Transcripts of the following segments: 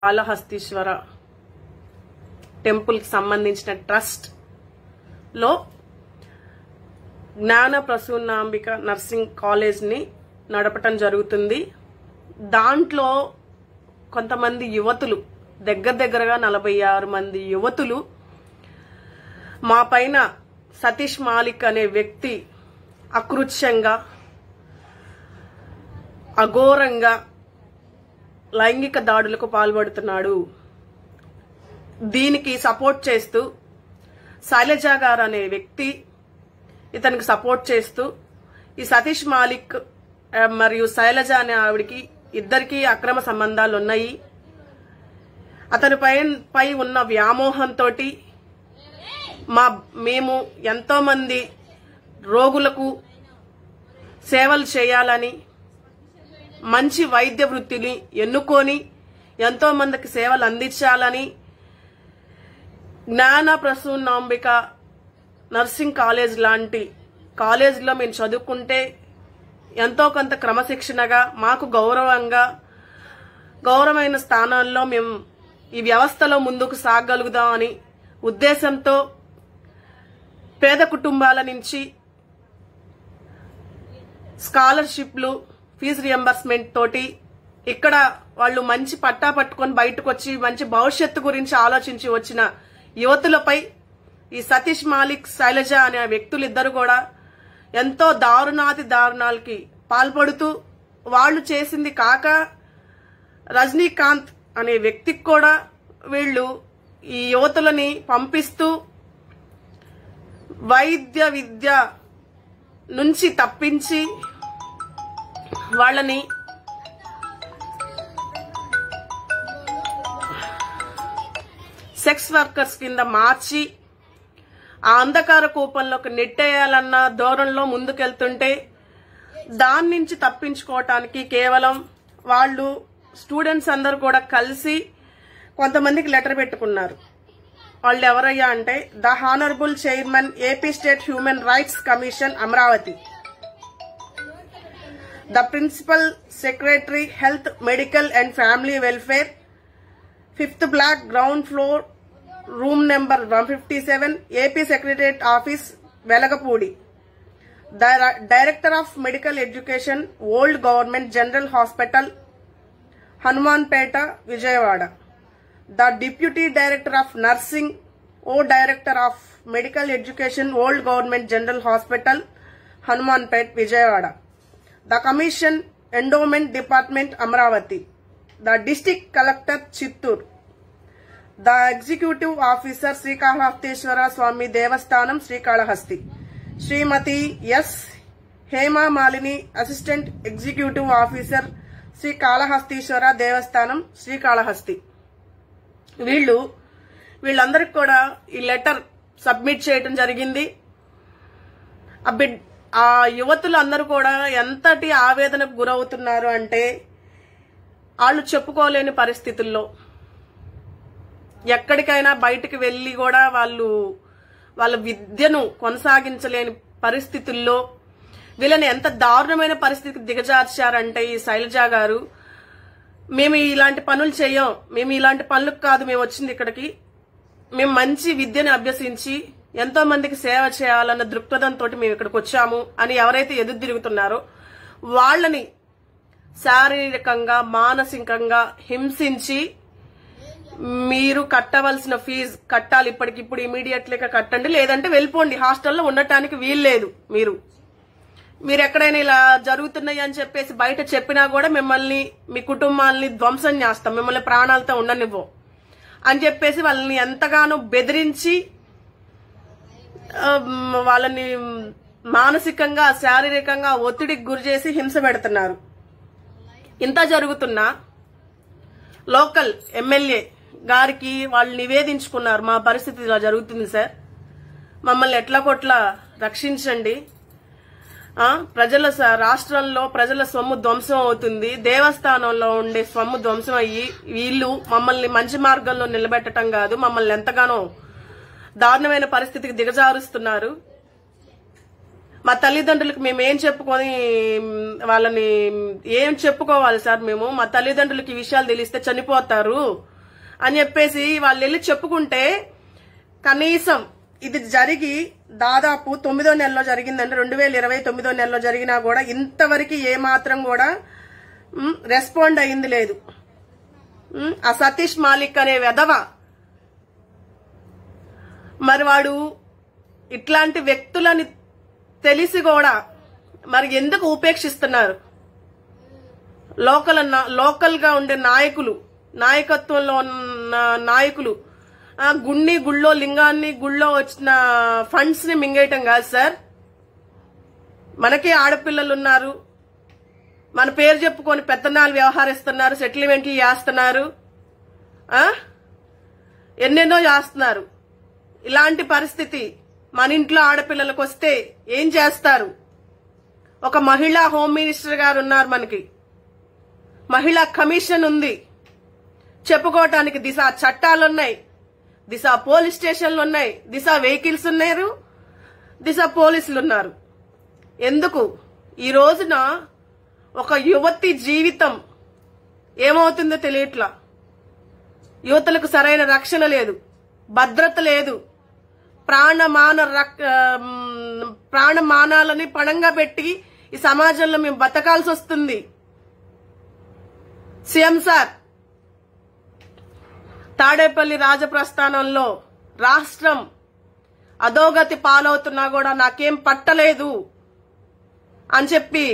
Kalahastishwara temple కి సంబంధించిన trust లో జ్ఞాన ప్రసూనాంబిక నర్సింగ్ కాలేజ్ ని నడపటం జరుగుతుంది దాంట్లో కొంతమంది యువతులు దగ్గర దగ్గరగా నలభై ఆరు మంది యువతులు మా పైన సతీష్ మాలిక్ అనే వ్యక్తి అకృత్యంగా అఘోరంగా లైంగిక దాడులకు పాల్పడుతున్నాడు దీనికి సపోర్ట్ చేస్తూ శైలజ గారు అనే వ్యక్తి ఇతనికి సపోర్ట్ చేస్తూ ఈ సతీష్ మాలిక్ ఆ, మరియు శైలజ అనే ఆవిడికి ఇద్దరికి అక్రమ సంబంధాలు ఉన్నాయి అతని పై పై ఉన్న వ్యామోహంతో మా మేము ఎంతో మంది రోగులకు సేవలు చేయాలని మంచి వైద్య వృత్తిని ఎన్నుకొని ఎంతో మందికి సేవలు అందించాలని జ్ఞాన ప్రసూనాంబిక నర్సింగ్ కాలేజ్ లాంటి కాలేజీలో మేము చదువుకుంటే ఎంతో కొంత క్రమశిక్షణగా మాకు గౌరవంగా గౌరవమైన స్థానాల్లో మేము ఈ వ్యవస్థలో ముందుకు సాగలుగుదామని ఉద్దేశంతో పేద కుటుంబాల నుంచి స్కాలర్షిప్లు ఫీజు రియంబర్స్మెంట్ తోటి ఇక్కడ వాళ్ళు మంచి పట్టా పట్టుకొని బయటకు వచ్చి మంచి భవిష్యత్తు గురించి ఆలోచించి వచ్చిన యువతులపై ఈ సతీష్ మాలిక్ శైలజ అనే వ్యక్తులిద్దరు కూడా ఎంతో దారుణాతి దారుణాలకి పాల్పడుతూ వాళ్ళు చేసింది కాక రజనీకాంత్ అనే వ్యక్తికి కూడా వీళ్ళు ఈ యువతులని పంపిస్తూ వైద్య విద్య నుంచి తప్పించి వాళ్ళని సెక్స్ వర్కర్స్ కింద మార్చి ఆ అంధకార కూపంలోకి నెట్టేయాలన్న ధోరణిలో ముందుకెళ్తుంటే దాని నుంచి తప్పించుకోవటానికి కేవలం వాళ్ళు స్టూడెంట్స్ అందరూ కూడా కలిసి కొంతమందికి లెటర్ పెట్టుకున్నారు వాళ్ళు ఎవరయ్యా అంటే the honourable chairman AP state human rights commission Amaravati the principal secretary health medical and family welfare fifth block ground floor room number one fifty seven AP secretariat office Velagapudi director of medical education old government general hospital Hanumanpeta Vijayawada the deputy director of nursing oh director of medical education old government general hospital Hanumanpet Vijayawada the commission endowment department Amaravati the district collector Chittoor the executive officer Srikalahasteeswara Swamy Devasthanam Srikalahasti Srimati S Hema Malini assistant executive officer Srikalahasteeswara Devasthanam Srikalahasti వీళ్ళు వీళ్ళందరికి కూడా ఈ letter submit చేయటం జరిగింది ఆ bid ఆ యువతులు అందరూ కూడా ఎంతటి ఆవేదనకు గురవుతున్నారు అంటే వాళ్ళు చెప్పుకోలేని పరిస్థితుల్లో ఎక్కడికైనా బయటికి వెళ్ళి కూడా వాళ్ళు వాళ్ళ విద్యను కొనసాగించలేని పరిస్థితుల్లో వీళ్ళని ఎంత దారుణమైన పరిస్థితికి దిగజార్చారంటే ఈ శైలజ గారు మేము ఇలాంటి పనులు చేయం మేము ఇలాంటి పనులకు కాదు మేము వచ్చింది ఇక్కడికి మేము మంచి విద్యను అభ్యసించి ఎంతో మందికి సేవ చేయాలన్న దృక్పథంతో మేము ఇక్కడికి వచ్చాము అని ఎవరైతే ఎదురు తిరుగుతున్నారో వాళ్ళని శారీరకంగా మానసికంగా హింసించి మీరు కట్టవలసిన ఫీజు కట్టాలి ఇప్పటికిప్పుడు ఇమీడియట్లీగా కట్టండి లేదంటే వెళ్ళిపోండి హాస్టల్లో ఉండటానికి వీల్లేదు మీరు మీరు ఎక్కడైనా ఇలా జరుగుతున్నాయి అని చెప్పేసి బయట చెప్పినా కూడా మిమ్మల్ని మీ కుటుంబాలని ధ్వంసం చేస్తాం మిమ్మల్ని ప్రాణాలతో ఉండనివ్వం అని చెప్పేసి వాళ్ళని ఎంతగానో బెదిరించి ఆ, వాళ్ళని మానసికంగా శారీరకంగా ఒత్తిడికి గురి చేసి హింస పెడుతున్నారు ఇంత జరుగుతున్నా లోకల్ ఎమ్మెల్యే గారికి వాళ్ళు నివేదించుకున్నారు మా పరిస్థితి ఇలా జరుగుతుంది సార్ మమ్మల్ని ఎట్లా కొట్లా రక్షించండి ఆ, ప్రజల స- రాష్ట్రంలో ప్రజల సొమ్ము ధ్వంసం అవుతుంది దేవస్థానంలో ఉండే సొమ్ము ధ్వంసం అయ్యి వీళ్ళు మమ్మల్ని మంచి మార్గంలో నిలబెట్టడం కాదు మమ్మల్ని ఎంతగానో దారుణమైన పరిస్థితికి దిగజారుస్తున్నారు మా తల్లిదండ్రులకు మేము ఏం చెప్పుకొని మ్, వాళ్ళని ఏం చెప్పుకోవాలి సార్ మేము మా తల్లిదండ్రులకి ఈ విషయాలు తెలిస్తే చనిపోతారు అని చెప్పేసి వాళ్ళు వెళ్ళి చెప్పుకుంటే కనీసం ఇది జరిగి దాదాపు తొమ్మిదో నెలలో జరిగిందంటే రెండు వేల ఇరవై తొమ్మిదో నెలలో జరిగినా కూడా ఇంతవరకు ఏ మాత్రం కూడా మ్, రెస్పాండ్ అయింది లేదు మ్, ఆ సతీష్ మాలిక్ అనే వెధవ మరి వాడు ఇట్లాంటి వ్యక్తులని తెలిసి కూడా మరి ఎందుకు ఉపేక్షిస్తున్నారు లోకల్ లోకల్ గా ఉండే నాయకులు నాయకత్వంలో ఉన్న నాయకులు ఆ గుణ్ణి గుళ్ళో లింగాన్ని గుళ్ళో వచ్చిన ఫండ్స్ ని మింగేయటం కాదు సార్ మనకే ఆడపిల్లలు ఉన్నారు మన పేరు చెప్పుకొని పెత్తనాలు వ్యవహరిస్తున్నారు సెటిల్మెంట్లు చేస్తున్నారు ఆ ఎన్నెన్నో చేస్తున్నారు ఇలాంటి పరిస్థితి మన ఇంట్లో ఆడపిల్లలకు వస్తే ఏం చేస్తారు ఒక మహిళా హోమ్ మినిస్టర్ గారు ఉన్నారు మనకి మహిళా కమిషన్ ఉంది చెప్పుకోవటానికి దిశ చట్టాలు ఉన్నాయి దిశ పోలీస్ స్టేషన్లు ఉన్నాయి దిశ వెహికల్స్ ఉన్నారు దిశ పోలీసులు ఉన్నారు ఎందుకు ఈ రోజున ఒక యువతి జీవితం ఏమవుతుందో తెలియట్లా యువతలకు సరైన రక్షణ లేదు భద్రత లేదు ప్రాణమాన రక్- ఆమ్, ప్రాణమానాలని పణంగా పెట్టి ఈ సమాజంలో మేము బతకాల్సి వస్తుంది సీఎం సార్ తాడేపల్లి రాజప్రస్థానంలో రాష్ట్రం అధోగతి పాలవుతున్నా కూడా నాకేం పట్టలేదు అని చెప్పి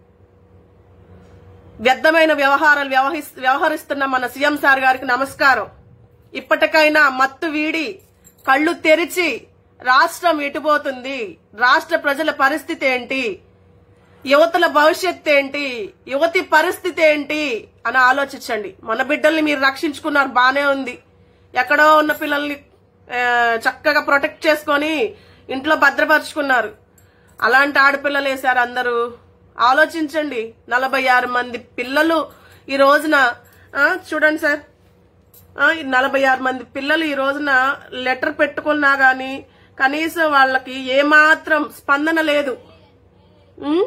వ్యర్థమైన వ్యవహారాలు వ్యవహరిస్- వ్యవహరిస్తున్న మన సీఎం సార్ గారికి నమస్కారం ఇప్పటికైనా మత్తు వీడి కళ్ళు తెరిచి రాష్ట్రం ఎటుపోతుంది రాష్ట్ర ప్రజల పరిస్థితి ఏంటి యువతల భవిష్యత్ ఏంటి యువతి పరిస్థితి ఏంటి అని ఆలోచించండి మన బిడ్డల్ని మీరు రక్షించుకున్నారు బానే ఉంది ఎక్కడో ఉన్న పిల్లల్ని ఆ, చక్కగా ప్రొటెక్ట్ చేసుకొని ఇంట్లో భద్రపరుచుకున్నారు అలాంటి ఆడపిల్లలు వేశారు అందరూ ఆలోచించండి నలభై ఆరు మంది పిల్లలు ఈ రోజున ఆ, చూడండి సార్ ఆ, ఈ నలభై ఆరు మంది పిల్లలు ఈ రోజున లెటర్ పెట్టుకున్నా గాని కనీసం వాళ్ళకి ఏమాత్రం స్పందన లేదు ఉం?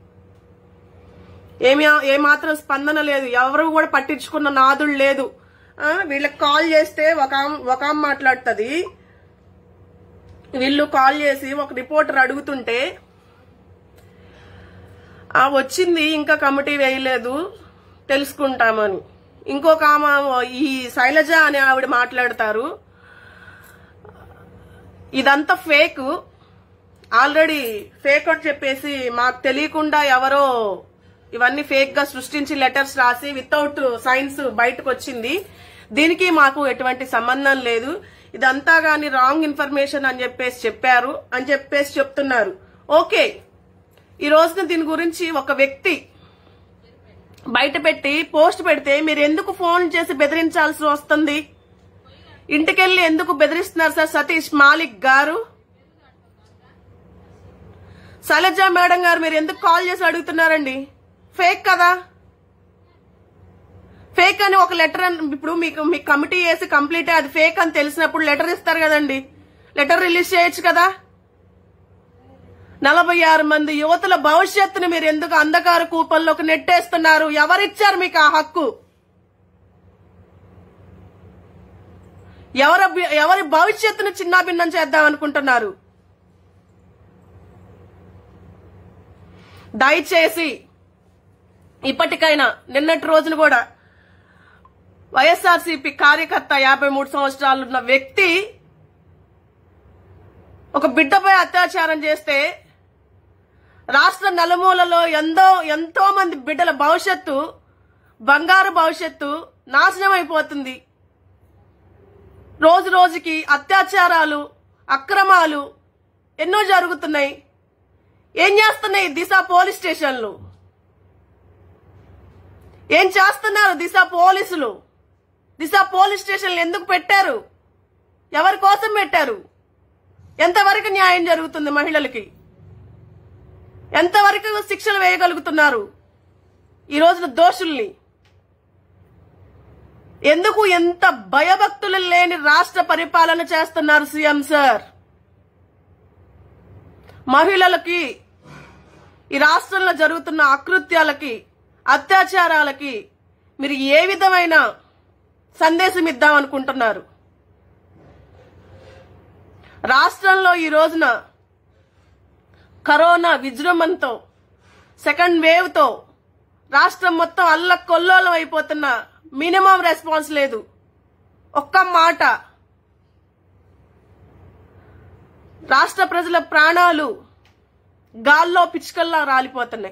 ఏమి ఏమాత్రం స్పందన లేదు ఎవరు కూడా పట్టించుకున్న నాదుడు లేదు ఆ, వీళ్ళకి కాల్ చేస్తే ఒక ఆమ్- ఒక ఆమె మాట్లాడుతుంది వీళ్ళు కాల్ చేసి ఒక రిపోర్టర్ అడుగుతుంటే ఆ వచ్చింది ఇంకా కమిటీ వేయలేదు తెలుసుకుంటామని ఇంకొక ఆమె ఈ శైలజ అనే ఆవిడ మాట్లాడతారు ఇదంతా ఫేక్ ఆల్రెడీ ఫేక్ అని చెప్పేసి మాకు తెలియకుండా ఎవరో ఇవన్నీ ఫేక్ గా సృష్టించి లెటర్స్ రాసి వితౌట్ సైన్స్ బయటకు వచ్చింది దీనికి మాకు ఎటువంటి సంబంధం లేదు ఇదంతా గాని రాంగ్ ఇన్ఫర్మేషన్ అని చెప్పేసి చెప్పారు అని చెప్పేసి చెప్తున్నారు ఓకే ఈ రోజున దీని గురించి ఒక వ్యక్తి బయట పెట్టి పోస్ట్ పెడితే మీరు ఎందుకు ఫోన్ చేసి బెదిరించాల్సి వస్తుంది ఇంటికెళ్ళి ఎందుకు బెదిరిస్తున్నారు సార్ సతీష్ మాలిక్ గారు శైలజ మేడం గారు మీరు ఎందుకు కాల్ చేసి అడుగుతున్నారండి ఫేక్ కదా ఫేక్ అని ఒక లెటర్ ఇప్పుడు మీకు మీ కమిటీ వేసి కంప్లీట్ అది ఫేక్ అని తెలిసినప్పుడు లెటర్ ఇస్తారు కదండి లెటర్ రిలీజ్ చేయొచ్చు కదా నలభై ఆరు మంది యువతుల భవిష్యత్తును మీరు ఎందుకు అంధకార కూపంలోకి నెట్టేస్తున్నారు ఎవరిచ్చారు మీకు ఆ హక్కు ఎవరి ఎవరి భవిష్యత్తును చిన్నాభిన్నం చేద్దాం అనుకుంటున్నారు దయచేసి ఇప్పటికైనా నిన్నటి రోజున కూడా వైఎస్ఆర్సీపీ కార్యకర్త యాభై మూడు సంవత్సరాలున్న వ్యక్తి ఒక బిడ్డపై అత్యాచారం చేస్తే రాష్ట్ర నలుమూలలో ఎంతో ఎంతో మంది బిడ్డల భవిష్యత్తు బంగారు భవిష్యత్తు నాశనం అయిపోతుంది రోజు రోజుకి అత్యాచారాలు అక్రమాలు ఎన్నో జరుగుతున్నాయి ఏం చేస్తున్నాయి దిశ పోలీస్ స్టేషన్లు ఏం చేస్తున్నారు దిశ పోలీసులు దిశ పోలీస్ స్టేషన్లు ఎందుకు పెట్టారు ఎవరి కోసం పెట్టారు ఎంతవరకు న్యాయం జరుగుతుంది మహిళలకి ఎంతవరకు శిక్షలు వేయగలుగుతున్నారు ఈ రోజున దోషుల్ని ఎందుకు ఎంత భయభక్తులు లేని రాష్ట్ర పరిపాలన చేస్తున్నారు సీఎం సార్ మహిళలకి ఈ రాష్ట్రంలో జరుగుతున్న అకృత్యాలకి అత్యాచారాలకి మీరు ఏ విధమైన సందేశం ఇద్దాం అనుకుంటున్నారు రాష్ట్రంలో ఈ రోజున కరోనా విజృంభంతో సెకండ్ వేవ్ తో రాష్ట్రం మొత్తం అల్ల కొల్లోలం అయిపోతున్న మినిమం రెస్పాన్స్ లేదు ఒక్క మాట రాష్ట్ర ప్రజల ప్రాణాలు గాల్లో పిచ్చుకల్లా రాలిపోతున్నాయి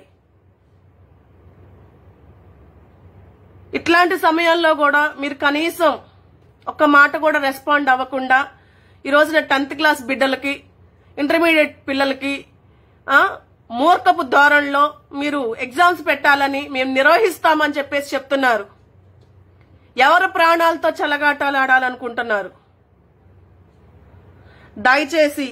ఇట్లాంటి సమయంలో కూడా మీరు కనీసం ఒక్క మాట కూడా రెస్పాండ్ అవ్వకుండా ఈ రోజున టెన్త్ క్లాస్ బిడ్డలకి ఇంటర్మీడియట్ పిల్లలకి ఆ, మూర్ఖపు ధోరణిలో మీరు ఎగ్జామ్స్ పెట్టాలని మేము నిర్వహిస్తామని చెప్పేసి చెప్తున్నారు ఎవరు ప్రాణాలతో చెలగాటాలు ఆడాలనుకుంటున్నారు దయచేసి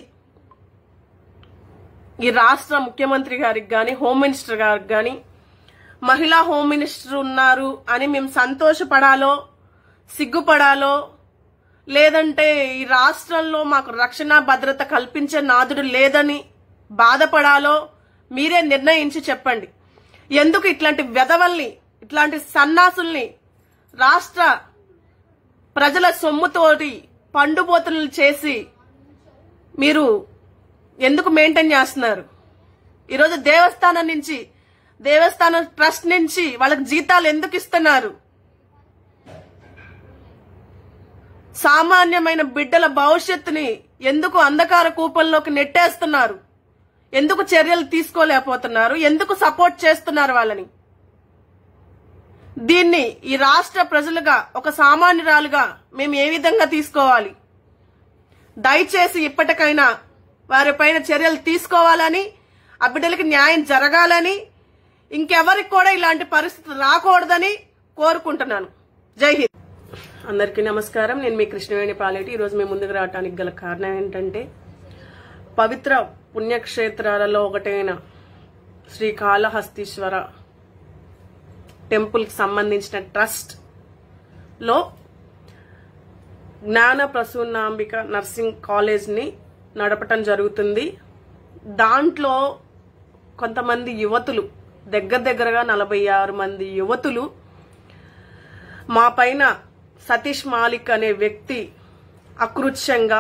ఈ రాష్ట్ర ముఖ్యమంత్రి గారికి గాని హోమ్ మినిస్టర్ గారికి గాని మహిళా హోమ్ మినిస్టర్ ఉన్నారు అని మేము సంతోషపడాలో సిగ్గుపడాలో లేదంటే ఈ రాష్ట్రంలో మాకు రక్షణ భద్రత కల్పించే నాదుడు లేదని బాధపడాలో మీరే నిర్ణయించి చెప్పండి ఎందుకు ఇట్లాంటి వెధవల్ని ఇట్లాంటి సన్నాసుల్ని రాష్ట్ర ప్రజల సొమ్ముతోటి పండుబోతులు చేసి మీరు ఎందుకు మెయింటైన్ చేస్తున్నారు ఈరోజు దేవస్థానం నుంచి దేవస్థానం ట్రస్ట్ నుంచి వాళ్ళకి జీతాలు ఎందుకు ఇస్తున్నారు సామాన్యమైన బిడ్డల భవిష్యత్తుని ఎందుకు అంధకార కూపంలోకి నెట్టేస్తున్నారు ఎందుకు చర్యలు తీసుకోలేకపోతున్నారు ఎందుకు సపోర్ట్ చేస్తున్నారు వాళ్ళని దీన్ని ఈ రాష్ట్ర ప్రజలుగా ఒక సామాన్యురాలుగా మేము ఏ విధంగా తీసుకోవాలి దయచేసి ఇప్పటికైనా వారిపైన చర్యలు తీసుకోవాలని ఆ బిడ్డలకి న్యాయం జరగాలని ఇంకెవరికి కూడా ఇలాంటి పరిస్థితి రాకూడదని కోరుకుంటున్నాను జై హింద్ అందరికీ నమస్కారం నేను మీ కృష్ణవేణి పాలేటి ఈరోజు మేము ముందుకు రావడానికి గల కారణం ఏంటంటే పవిత్ర పుణ్యక్షేత్రాలలో ఒకటైన శ్రీకాళహస్తీశ్వర టెంపుల్కి సంబంధించిన ట్రస్ట్ లో జ్ఞాన ప్రసూనాంబిక నర్సింగ్ కాలేజ్ని నడపటం జరుగుతుంది దాంట్లో కొంతమంది యువతులు దగ్గర దగ్గరగా నలభై ఆరు మంది యువతులు మా పైన సతీష్ మాలిక్ అనే వ్యక్తి అకృత్యంగా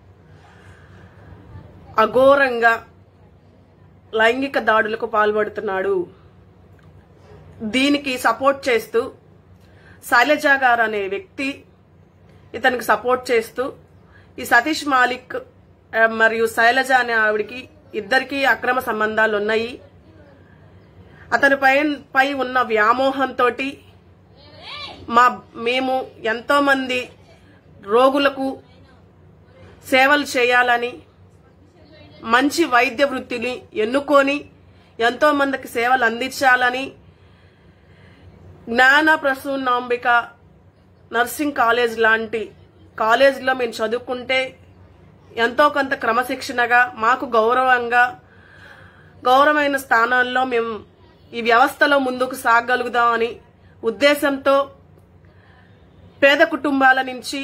అఘోరంగా లైంగిక దాడులకు పాల్పడుతున్నాడు దీనికి సపోర్ట్ చేస్తూ శైలజ గారు అనే వ్యక్తి ఇతనికి సపోర్ట్ చేస్తూ ఈ సతీష్ మాలిక్ ఆ, మరియు శైలజ అనే ఆవిడికి ఇద్దరికి అక్రమ సంబంధాలు ఉన్నాయి అతని పై పై ఉన్న వ్యామోహంతో మా మేము ఎంతో మంది రోగులకు సేవలు చేయాలని మంచి వైద్య వృత్తిని ఎన్నుకొని ఎంతో మందికి సేవలు అందించాలని జ్ఞాన ప్రసూనాంబిక నర్సింగ్ కాలేజ్ లాంటి కాలేజీలో మేము చదువుకుంటే ఎంతో కొంత క్రమశిక్షణగా మాకు గౌరవంగా గౌరవమైన స్థానాల్లో మేము ఈ వ్యవస్థలో ముందుకు సాగలుగుదామని ఉద్దేశంతో పేద కుటుంబాల నుంచి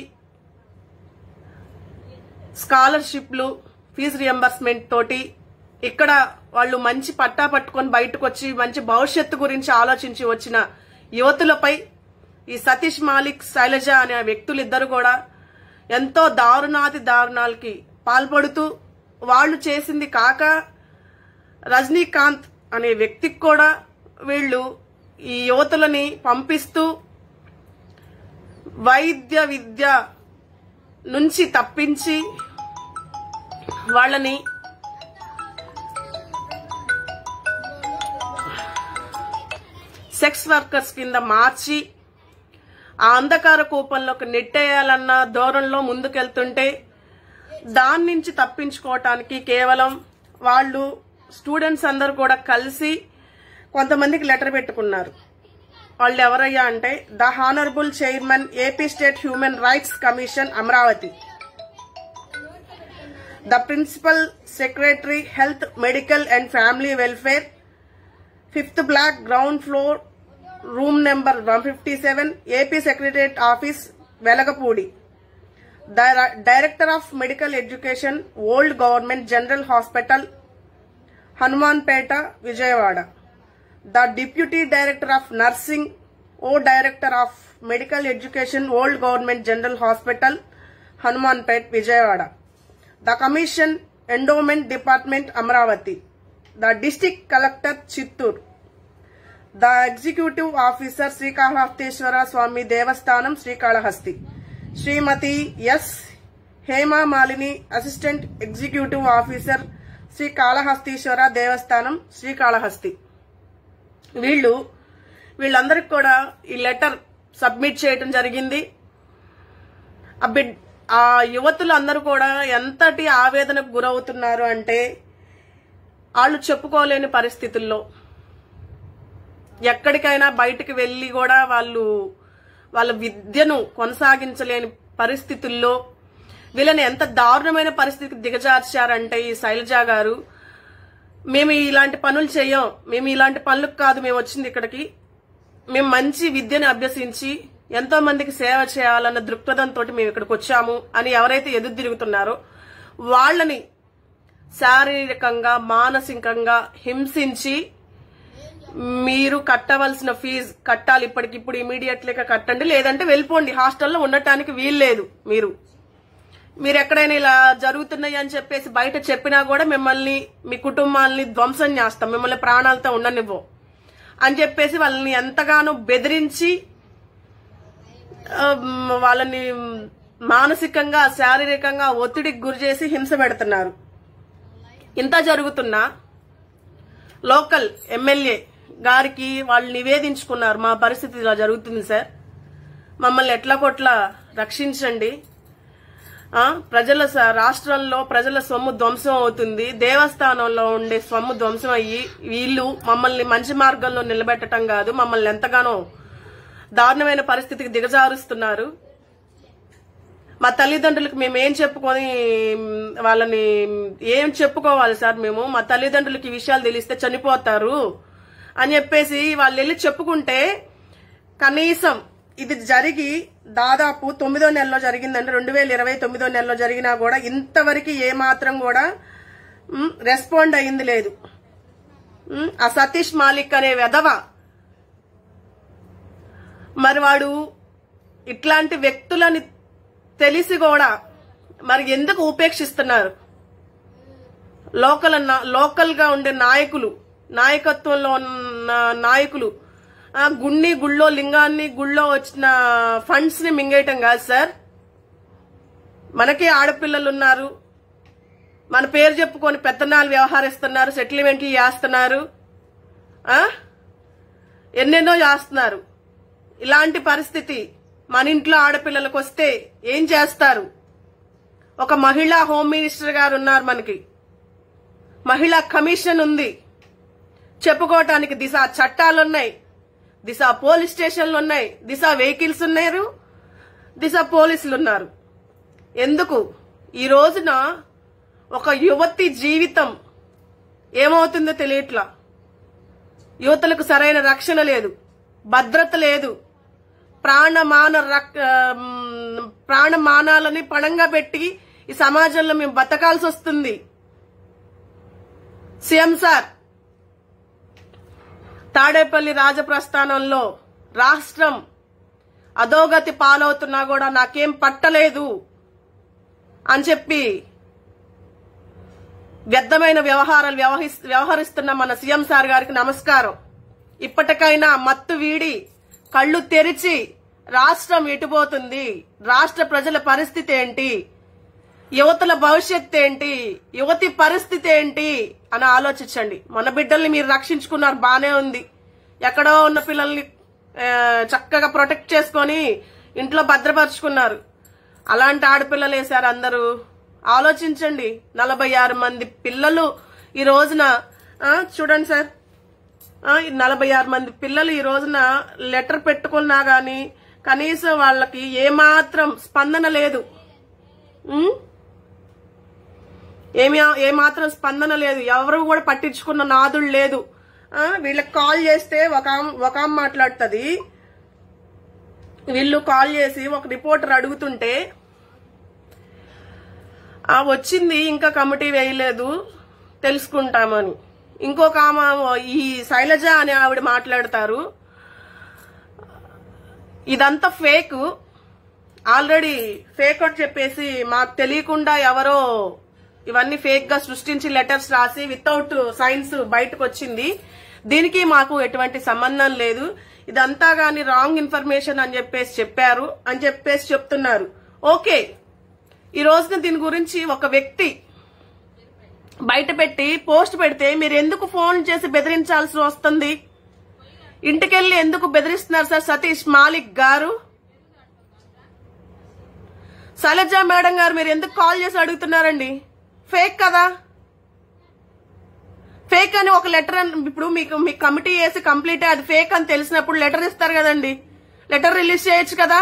స్కాలర్షిప్లు ఫీజు రియంబర్స్మెంట్ తోటి ఇక్కడ వాళ్ళు మంచి పట్టా పట్టుకొని బయటకు వచ్చి మంచి భవిష్యత్తు గురించి ఆలోచించి వచ్చిన యువతులపై ఈ సతీష్ మాలిక్ శైలజ అనే వ్యక్తులిద్దరు కూడా ఎంతో దారుణాతి దారుణాలకి పాల్పడుతూ వాళ్ళు చేసింది కాక రజనీకాంత్ అనే వ్యక్తికి కూడా వీళ్ళు ఈ యువతులని పంపిస్తూ వైద్య విద్య నుంచి తప్పించి వాళ్ళని సెక్స్ వర్కర్స్ కింద మార్చి ఆ అంధకార కూపంలోకి నెట్టేయాలన్న ధోరణిలో ముందుకెళ్తుంటే దాని నుంచి తప్పించుకోవటానికి కేవలం వాళ్ళు స్టూడెంట్స్ అందరూ కూడా కలిసి కొంతమందికి లెటర్ పెట్టుకున్నారు వాళ్ళు ఎవరయ్యా అంటే the honourable chairman AP state human rights commission Amaravati the principal secretary health medical and family welfare fifth block ground floor room number one fifty seven AP secretariat office Velagapudi director of medical education old government general hospital Hanumanpeta Vijayawada the deputy director of nursing oh director of medical education old government general hospital Hanumanpet Vijayawada the commission endowment department Amaravati the district collector Chittoor the executive officer Srikalahasteeswara Swamy Devasthanam Srikalahasti Srimati S Hema Malini assistant executive officer Srikalahasteeswara Devasthanam Srikalahasti వీళ్ళు వీళ్ళందరికి కూడా ఈ letter submit చేయటం జరిగింది ఆ bid ఆ యువతులు అందరూ కూడా ఎంతటి ఆవేదనకు గురవుతున్నారు అంటే వాళ్ళు చెప్పుకోలేని పరిస్థితుల్లో ఎక్కడికైనా బయటికి వెళ్ళి కూడా వాళ్ళు వాళ్ళ విద్యను కొనసాగించలేని పరిస్థితుల్లో వీళ్ళని ఎంత దారుణమైన పరిస్థితికి దిగజార్చారంటే ఈ శైలజ గారు మేము ఇలాంటి పనులు చేయం మేము ఇలాంటి పనులకు కాదు మేము వచ్చింది ఇక్కడికి మేము మంచి విద్యను అభ్యసించి ఎంతో మందికి సేవ చేయాలన్న దృక్పథంతో మేము ఇక్కడికి వచ్చాము అని ఎవరైతే ఎదురు తిరుగుతున్నారో వాళ్ళని శారీరకంగా మానసికంగా హింసించి మీరు కట్టవలసిన ఫీజు కట్టాలి ఇప్పటికిప్పుడు ఇమీడియట్లీగా కట్టండి లేదంటే వెళ్ళిపోండి హాస్టల్లో ఉండటానికి వీల్లేదు మీరు మీరు ఎక్కడైనా ఇలా జరుగుతున్నాయి అని చెప్పేసి బయట చెప్పినా కూడా మిమ్మల్ని మీ కుటుంబాలని ధ్వంసం చేస్తాం మిమ్మల్ని ప్రాణాలతో ఉండనివ్వం అని చెప్పేసి వాళ్ళని ఎంతగానో బెదిరించి ఆ, వాళ్ళని మానసికంగా శారీరకంగా ఒత్తిడికి గురి చేసి హింస పెడుతున్నారు ఇంత జరుగుతున్నా లోకల్ ఎమ్మెల్యే గారికి వాళ్ళు నివేదించుకున్నారు మా పరిస్థితి ఇలా జరుగుతుంది సార్ మమ్మల్ని ఎట్లా కొట్లా రక్షించండి ఆ, ప్రజల స- రాష్ట్రంలో ప్రజల సొమ్ము ధ్వంసం అవుతుంది దేవస్థానంలో ఉండే సొమ్ము ధ్వంసం అయ్యి వీళ్ళు మమ్మల్ని మంచి మార్గంలో నిలబెట్టడం కాదు మమ్మల్ని ఎంతగానో దారుణమైన పరిస్థితికి దిగజారుస్తున్నారు మా తల్లిదండ్రులకు మేము ఏం చెప్పుకొని మ్, వాళ్ళని ఏం చెప్పుకోవాలి సార్ మేము మా తల్లిదండ్రులకి ఈ విషయాలు తెలిస్తే చనిపోతారు అని చెప్పేసి వాళ్ళు వెళ్ళి చెప్పుకుంటే కనీసం ఇది జరిగి దాదాపు తొమ్మిదో నెలలో జరిగిందండి రెండు వేల ఇరవై తొమ్మిదో నెలలో జరిగినా కూడా ఇంతవరకు ఏ మాత్రం కూడా మ్, రెస్పాండ్ అయింది లేదు మ్, ఆ సతీష్ మాలిక్ అనే వెధవ మరి వాడు ఇట్లాంటి వ్యక్తులని తెలిసి కూడా మరి ఎందుకు ఉపేక్షిస్తున్నారు లోకల్ నా- లోకల్ గా ఉండే నాయకులు నాయకత్వంలో ఉన్న నాయకులు ఆ గుణ్ణి గుళ్ళో లింగాన్ని గుళ్ళో వచ్చిన ఫండ్స్ ని మింగేయటం కాదు సార్ మనకే ఆడపిల్లలు ఉన్నారు మన పేరు చెప్పుకొని పెత్తనాలు వ్యవహరిస్తున్నారు సెటిల్మెంట్లు చేస్తున్నారు ఆ ఎన్నెన్నో చేస్తున్నారు ఇలాంటి పరిస్థితి మన ఇంట్లో ఆడపిల్లలకు వస్తే ఏం చేస్తారు ఒక మహిళా హోమ్ మినిస్టర్ గారు ఉన్నారు మనకి మహిళా కమిషన్ ఉంది చెప్పుకోవటానికి దిశ చట్టాలు ఉన్నాయి దిశ పోలీస్ స్టేషన్లు ఉన్నాయి దిశ వెహికల్స్ ఉన్నారు దిశ పోలీసులు ఉన్నారు ఎందుకు ఈ రోజున ఒక యువతి జీవితం ఏమవుతుందో తెలియట్లా యువతలకు సరైన రక్షణ లేదు భద్రత లేదు ప్రాణమాన రక్- ఆ, మ్, ప్రాణమానాలని పణంగా పెట్టి ఈ సమాజంలో మేము బతకాల్సి వస్తుంది సీఎం సార్ తాడేపల్లి రాజప్రస్థానంలో రాష్ట్రం అధోగతి పాలవుతున్నా కూడా నాకేం పట్టలేదు అని చెప్పి వ్యర్థమైన వ్యవహారాలు వ్యవహరిస్- వ్యవహరిస్తున్న మన సీఎం సార్ గారికి నమస్కారం ఇప్పటికైనా మత్తు వీడి కళ్ళు తెరిచి రాష్ట్రం ఎటుపోతుంది రాష్ట్ర ప్రజల పరిస్థితి ఏంటి యువతుల భవిష్యత్ ఏంటి యువతి పరిస్థితి ఏంటి అని ఆలోచించండి మన బిడ్డల్ని మీరు రక్షించుకున్నారు బానే ఉంది ఎక్కడో ఉన్న పిల్లల్ని ఆ, చక్కగా ప్రొటెక్ట్ చేసుకొని ఇంట్లో భద్రపరుచుకున్నారు అలాంటి ఆడపిల్లలు వేశారు అందరూ ఆలోచించండి నలభై ఆరు మంది పిల్లలు ఈ రోజున ఆ, చూడండి సార్ ఆ, ఈ నలభై ఆరు మంది పిల్లలు ఈ రోజున లెటర్ పెట్టుకున్నా గాని కనీసం వాళ్ళకి ఏమాత్రం స్పందన లేదు ఉం? ఏమి ఏమాత్రం స్పందన లేదు ఎవరు కూడా పట్టించుకున్న నాదుడు లేదు ఆ, వీళ్ళకి కాల్ చేస్తే ఒక ఆమె- ఒక ఆమె మాట్లాడుతుంది వీళ్ళు కాల్ చేసి ఒక రిపోర్టర్ అడుగుతుంటే ఆ వచ్చింది ఇంకా కమిటీ వేయలేదు తెలుసుకుంటామని ఇంకొక ఆమె ఈ శైలజ అనే ఆవిడ మాట్లాడతారు ఇదంతా ఫేక్ ఆల్రెడీ ఫేక్ అని చెప్పేసి మాకు తెలియకుండా ఎవరో ఇవన్నీ ఫేక్ గా సృష్టించి లెటర్స్ రాసి వితౌట్ సైన్స్ బయటకు వచ్చింది దీనికి మాకు ఎటువంటి సంబంధం లేదు ఇదంతా గాని రాంగ్ ఇన్ఫర్మేషన్ అని చెప్పేసి చెప్పారు అని చెప్పేసి చెప్తున్నారు ఓకే ఈ రోజున దీని గురించి ఒక వ్యక్తి బయట పెట్టి పోస్ట్ పెడితే మీరు ఎందుకు ఫోన్ చేసి బెదిరించాల్సి వస్తుంది ఇంటికెళ్ళి ఎందుకు బెదిరిస్తున్నారు సార్ సతీష్ మాలిక్ గారు శైలజ మేడం గారు మీరు ఎందుకు కాల్ చేసి అడుగుతున్నారండి ఫేక్ కదా ఫేక్ అని ఒక లెటర్ ఇప్పుడు మీకు మీ కమిటీ వేసి కంప్లీట్ అది ఫేక్ అని తెలిసినప్పుడు లెటర్ ఇస్తారు కదండి లెటర్ రిలీజ్ చేయొచ్చు కదా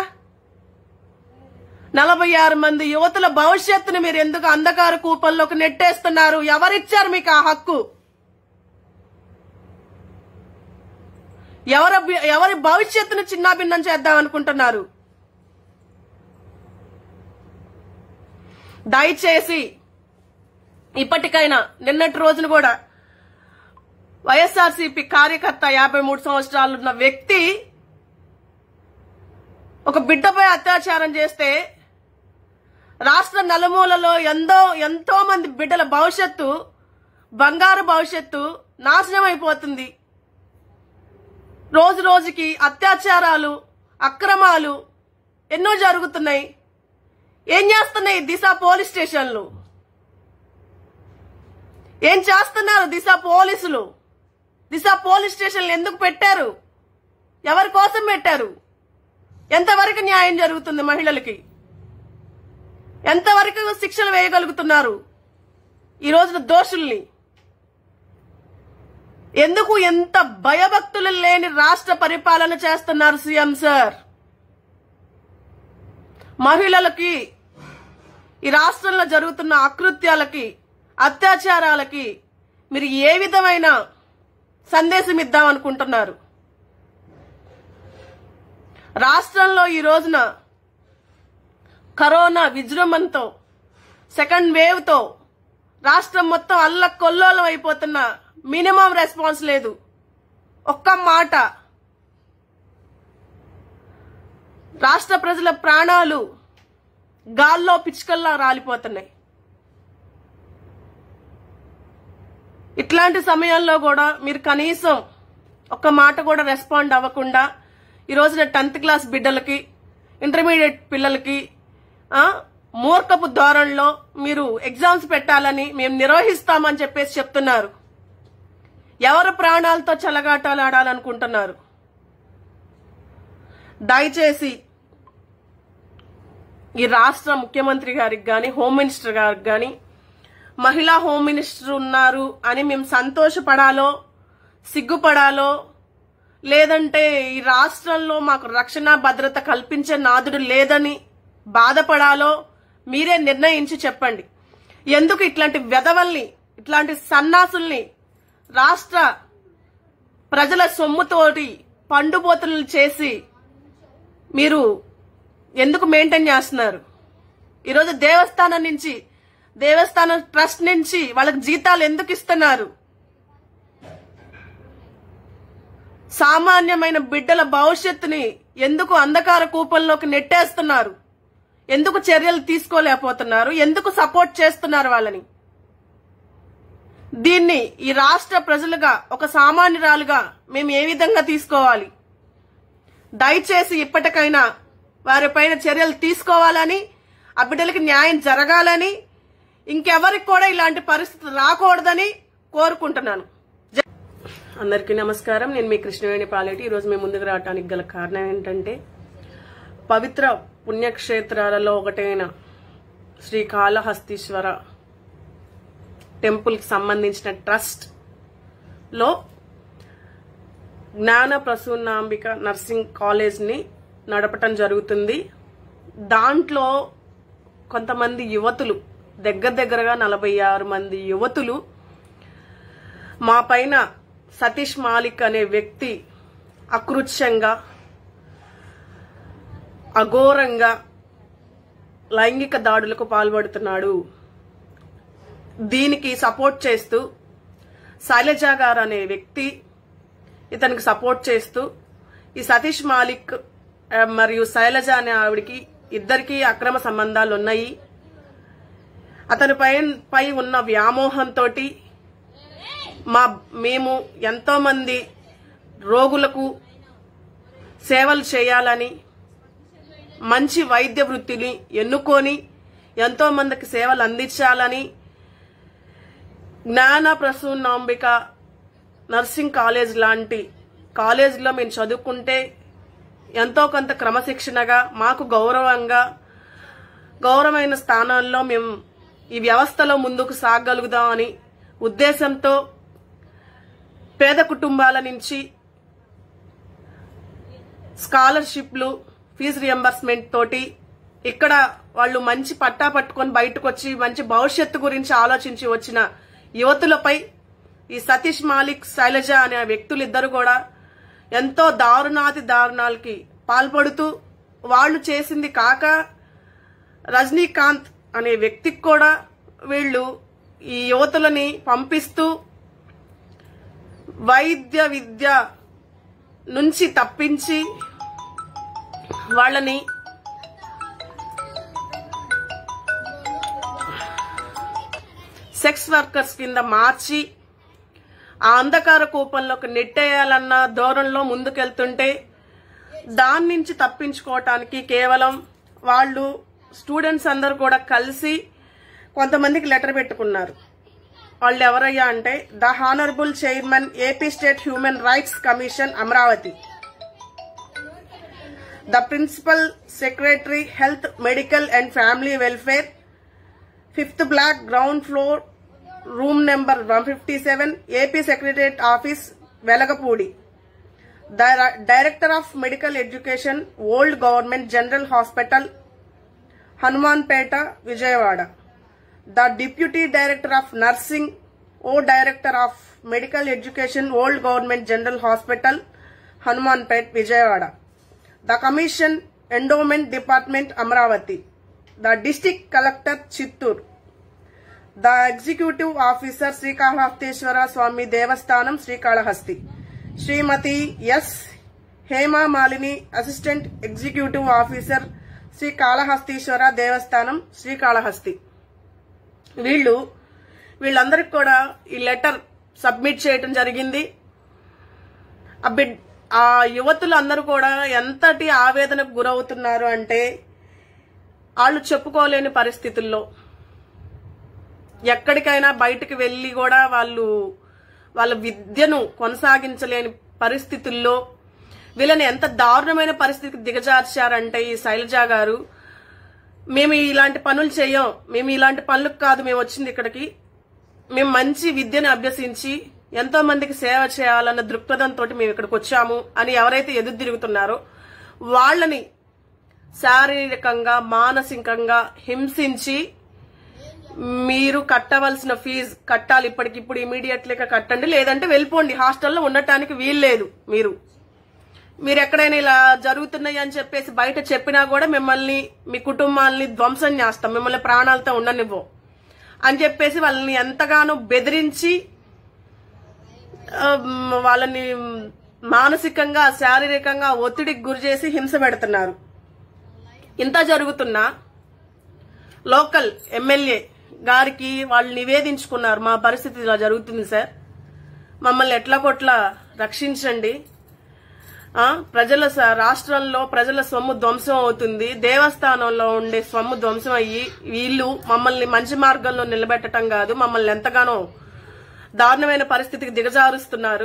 నలభై ఆరు మంది యువతుల భవిష్యత్తుని మీరు ఎందుకు అంధకార కూపంలోకి నెట్టేస్తున్నారు ఎవరిచ్చారు మీకు ఆ హక్కు ఎవరి ఎవరి భవిష్యత్తును చిన్నాభిన్నం చేద్దాం అనుకుంటున్నారు దయచేసి ఇప్పటికైనా నిన్నటి రోజున కూడా వైఎస్ఆర్సీపీ కార్యకర్త యాభై మూడు సంవత్సరాలున్న వ్యక్తి ఒక బిడ్డపై అత్యాచారం చేస్తే రాష్ట్ర నలుమూలలో ఎంతో ఎంతో మంది బిడ్డల భవిష్యత్తు బంగారు భవిష్యత్తు నాశనం అయిపోతుంది రోజు రోజుకి అత్యాచారాలు అక్రమాలు ఎన్నో జరుగుతున్నాయి ఏం చేస్తున్నాయి దిశ పోలీస్ స్టేషన్లు ఏం చేస్తున్నారు దిశ పోలీసులు దిశ పోలీస్ స్టేషన్లు ఎందుకు పెట్టారు ఎవరి కోసం పెట్టారు ఎంతవరకు న్యాయం జరుగుతుంది మహిళలకి ఎంతవరకు శిక్షలు వేయగలుగుతున్నారు ఈ రోజున దోషుల్ని ఎందుకు ఎంత భయభక్తులు లేని రాష్ట్ర పరిపాలన చేస్తున్నారు సీఎం సార్ మహిళలకి ఈ రాష్ట్రంలో జరుగుతున్న అకృత్యాలకి అత్యాచారాలకి మీరు ఏ విధమైన సందేశం ఇద్దాం అనుకుంటున్నారు రాష్ట్రంలో ఈ రోజున కరోనా విజృంభంతో సెకండ్ వేవ్ తో రాష్ట్రం మొత్తం అల్ల కొల్లోలం అయిపోతున్న మినిమం రెస్పాన్స్ లేదు ఒక్క మాట రాష్ట్ర ప్రజల ప్రాణాలు గాల్లో పిచ్చుకల్లా రాలిపోతున్నాయి ఇట్లాంటి సమయంలో కూడా మీరు కనీసం ఒక్క మాట కూడా రెస్పాండ్ అవ్వకుండా ఈ రోజున టెన్త్ క్లాస్ బిడ్డలకి ఇంటర్మీడియట్ పిల్లలకి ఆ, మూర్ఖపు ధోరణిలో మీరు ఎగ్జామ్స్ పెట్టాలని మేము నిర్వహిస్తామని చెప్పేసి చెప్తున్నారు ఎవరి ప్రాణాలతో చెలగాటాలు ఆడాలనుకుంటున్నారు దయచేసి ఈ రాష్ట్ర ముఖ్యమంత్రి గారికి గాని హోమ్ మినిస్టర్ గారికి గాని మహిళా హోమ్ మినిస్టర్ ఉన్నారు అని మేము సంతోషపడాలో సిగ్గుపడాలో లేదంటే ఈ రాష్ట్రంలో మాకు రక్షణ భద్రత కల్పించే నాదుడు లేదని బాధపడాలో మీరే నిర్ణయించి చెప్పండి ఎందుకు ఇట్లాంటి వెధవల్ని ఇట్లాంటి సన్నాసుల్ని రాష్ట్ర ప్రజల సొమ్ముతోటి పండుబోతులను చేసి మీరు ఎందుకు మెయింటైన్ చేస్తున్నారు ఈరోజు దేవస్థానం నుంచి దేవస్థానం ట్రస్ట్ నుంచి వాళ్ళకి జీతాలు ఎందుకు ఇస్తున్నారు సామాన్యమైన బిడ్డల భవిష్యత్తుని ఎందుకు అంధకార కూపంలోకి నెట్టేస్తున్నారు ఎందుకు చర్యలు తీసుకోలేకపోతున్నారు ఎందుకు సపోర్ట్ చేస్తున్నారు వాళ్ళని దీన్ని ఈ రాష్ట్ర ప్రజలుగా ఒక సామాన్యురాలుగా మేము ఏ విధంగా తీసుకోవాలి దయచేసి ఇప్పటికైనా వారిపైన చర్యలు తీసుకోవాలని ఆ బిడ్డలకి న్యాయం జరగాలని ఇంకెవరికి కూడా ఇలాంటి పరిస్థితి రాకూడదని కోరుకుంటున్నాను జై- అందరికీ నమస్కారం నేను మీ కృష్ణవేణి పాలేటి ఈరోజు మేము ముందుకు రావడానికి గల కారణం ఏంటంటే పవిత్ర పుణ్యక్షేత్రాలలో ఒకటైన శ్రీకాళహస్తీశ్వర టెంపుల్ కి సంబంధించిన ట్రస్ట్ లో జ్ఞాన ప్రసూనాంబిక నర్సింగ్ కాలేజ్ ని నడపటం జరుగుతుంది దాంట్లో కొంతమంది యువతులు దగ్గర దగ్గరగా నలభై ఆరు మంది యువతులు మా పైన సతీష్ మాలిక్ అనే వ్యక్తి అకృత్యంగా అఘోరంగా లైంగిక దాడులకు పాల్పడుతున్నాడు దీనికి సపోర్ట్ చేస్తూ శైలజ గారు అనే వ్యక్తి ఇతనికి సపోర్ట్ చేస్తూ ఈ సతీష్ మాలిక్ ఆ, మరియు శైలజ అనే ఆవిడికి ఇద్దరికి అక్రమ సంబంధాలు ఉన్నాయి అతని పై పై ఉన్న వ్యామోహంతో మా మేము ఎంతో మంది రోగులకు సేవలు చేయాలని మంచి వైద్య వృత్తిని ఎన్నుకొని ఎంతో మందికి సేవలు అందించాలని జ్ఞాన ప్రసూనాంబిక నర్సింగ్ కాలేజ్ లాంటి కాలేజీలో మేము చదువుకుంటే ఎంతో కొంత క్రమశిక్షణగా మాకు గౌరవంగా గౌరవమైన స్థానాల్లో మేము ఈ వ్యవస్థలో ముందుకు సాగలుగుదామని ఉద్దేశంతో పేద కుటుంబాల నుంచి స్కాలర్షిప్లు ఫీజు రియంబర్స్మెంట్ తోటి ఇక్కడ వాళ్ళు మంచి పట్టా పట్టుకొని బయటకు వచ్చి మంచి భవిష్యత్తు గురించి ఆలోచించి వచ్చిన యువతులపై ఈ సతీష్ మాలిక్ శైలజ అనే వ్యక్తులిద్దరు కూడా ఎంతో దారుణాతి దారుణాలకి పాల్పడుతూ వాళ్ళు చేసింది కాక రజనీకాంత్ అనే వ్యక్తికి కూడా వీళ్ళు ఈ యువతులని పంపిస్తూ వైద్య విద్య నుంచి తప్పించి వాళ్ళని సెక్స్ వర్కర్స్ కింద మార్చి ఆ అంధకార కూపంలోకి నెట్టేయాలన్న ధోరణిలో ముందుకెళ్తుంటే దాని నుంచి తప్పించుకోవటానికి కేవలం వాళ్ళు స్టూడెంట్స్ అందరు కూడా కలిసి కొంతమందికి లెటర్ పెట్టుకున్నారు వాళ్ళు ఎవరయ్యా అంటే the honourable chairman AP state human rights commission Amaravati the principal secretary health medical and family welfare fifth block ground floor room number one fifty seven AP secretariat office Velagapudi director of medical education old government general hospital Hanumanpeta Vijayawada the deputy director of nursing oh director of medical education old government general hospital Hanumanpet Vijayawada the commission endowment department Amaravati the district collector Chittoor the executive officer Srikalahasteeswara Swamy Devasthanam Srikalahasti Srimati S Hemamalini assistant executive officer Srikalahasteeswara Devasthanam Srikalahasti వీళ్ళు వీళ్ళందరికి కూడా ఈ letter submit చేయటం జరిగింది ఆ bid ఆ యువతులు అందరూ కూడా ఎంతటి ఆవేదనకు గురవుతున్నారు అంటే వాళ్ళు చెప్పుకోలేని పరిస్థితుల్లో ఎక్కడికైనా బయటకు వెళ్ళి కూడా వాళ్ళు వాళ్ళ విద్యను కొనసాగించలేని పరిస్థితుల్లో వీళ్ళని ఎంత దారుణమైన పరిస్థితికి దిగజార్చారంటే ఈ శైలజ గారు మేము ఇలాంటి పనులు చేయం మేము ఇలాంటి పనులకు కాదు మేము వచ్చింది ఇక్కడికి మేము మంచి విద్యను అభ్యసించి ఎంతో మందికి సేవ చేయాలన్న దృక్పథంతో మేము ఇక్కడికి వచ్చాము అని ఎవరైతే ఎదురు తిరుగుతున్నారో వాళ్ళని శారీరకంగా మానసికంగా హింసించి మీరు కట్టవలసిన ఫీజు కట్టాలి ఇప్పటికిప్పుడు ఇమీడియట్లీగా కట్టండి లేదంటే వెళ్ళిపోండి హాస్టల్లో ఉండటానికి వీల్లేదు మీరు మీరు ఎక్కడైనా ఇలా జరుగుతున్నాయి అని చెప్పేసి బయట చెప్పినా కూడా మిమ్మల్ని మీ కుటుంబాలని ధ్వంసం చేస్తాం మిమ్మల్ని ప్రాణాలతో ఉండనివ్వం అని చెప్పేసి వాళ్ళని ఎంతగానో బెదిరించి ఆ, వాళ్ళని మానసికంగా శారీరకంగా ఒత్తిడికి గురి చేసి హింస పెడుతున్నారు ఇంత జరుగుతున్నా లోకల్ ఎమ్మెల్యే గారికి వాళ్ళు నివేదించుకున్నారు మా పరిస్థితి ఇలా జరుగుతుంది సార్ మమ్మల్ని ఎట్లా కొట్లా రక్షించండి ఆ, ప్రజల స- రాష్ట్రంలో ప్రజల సొమ్ము ధ్వంసం అవుతుంది దేవస్థానంలో ఉండే సొమ్ము ధ్వంసం అయ్యి వీళ్ళు మమ్మల్ని మంచి మార్గంలో నిలబెట్టడం కాదు మమ్మల్ని ఎంతగానో దారుణమైన పరిస్థితికి దిగజారుస్తున్నారు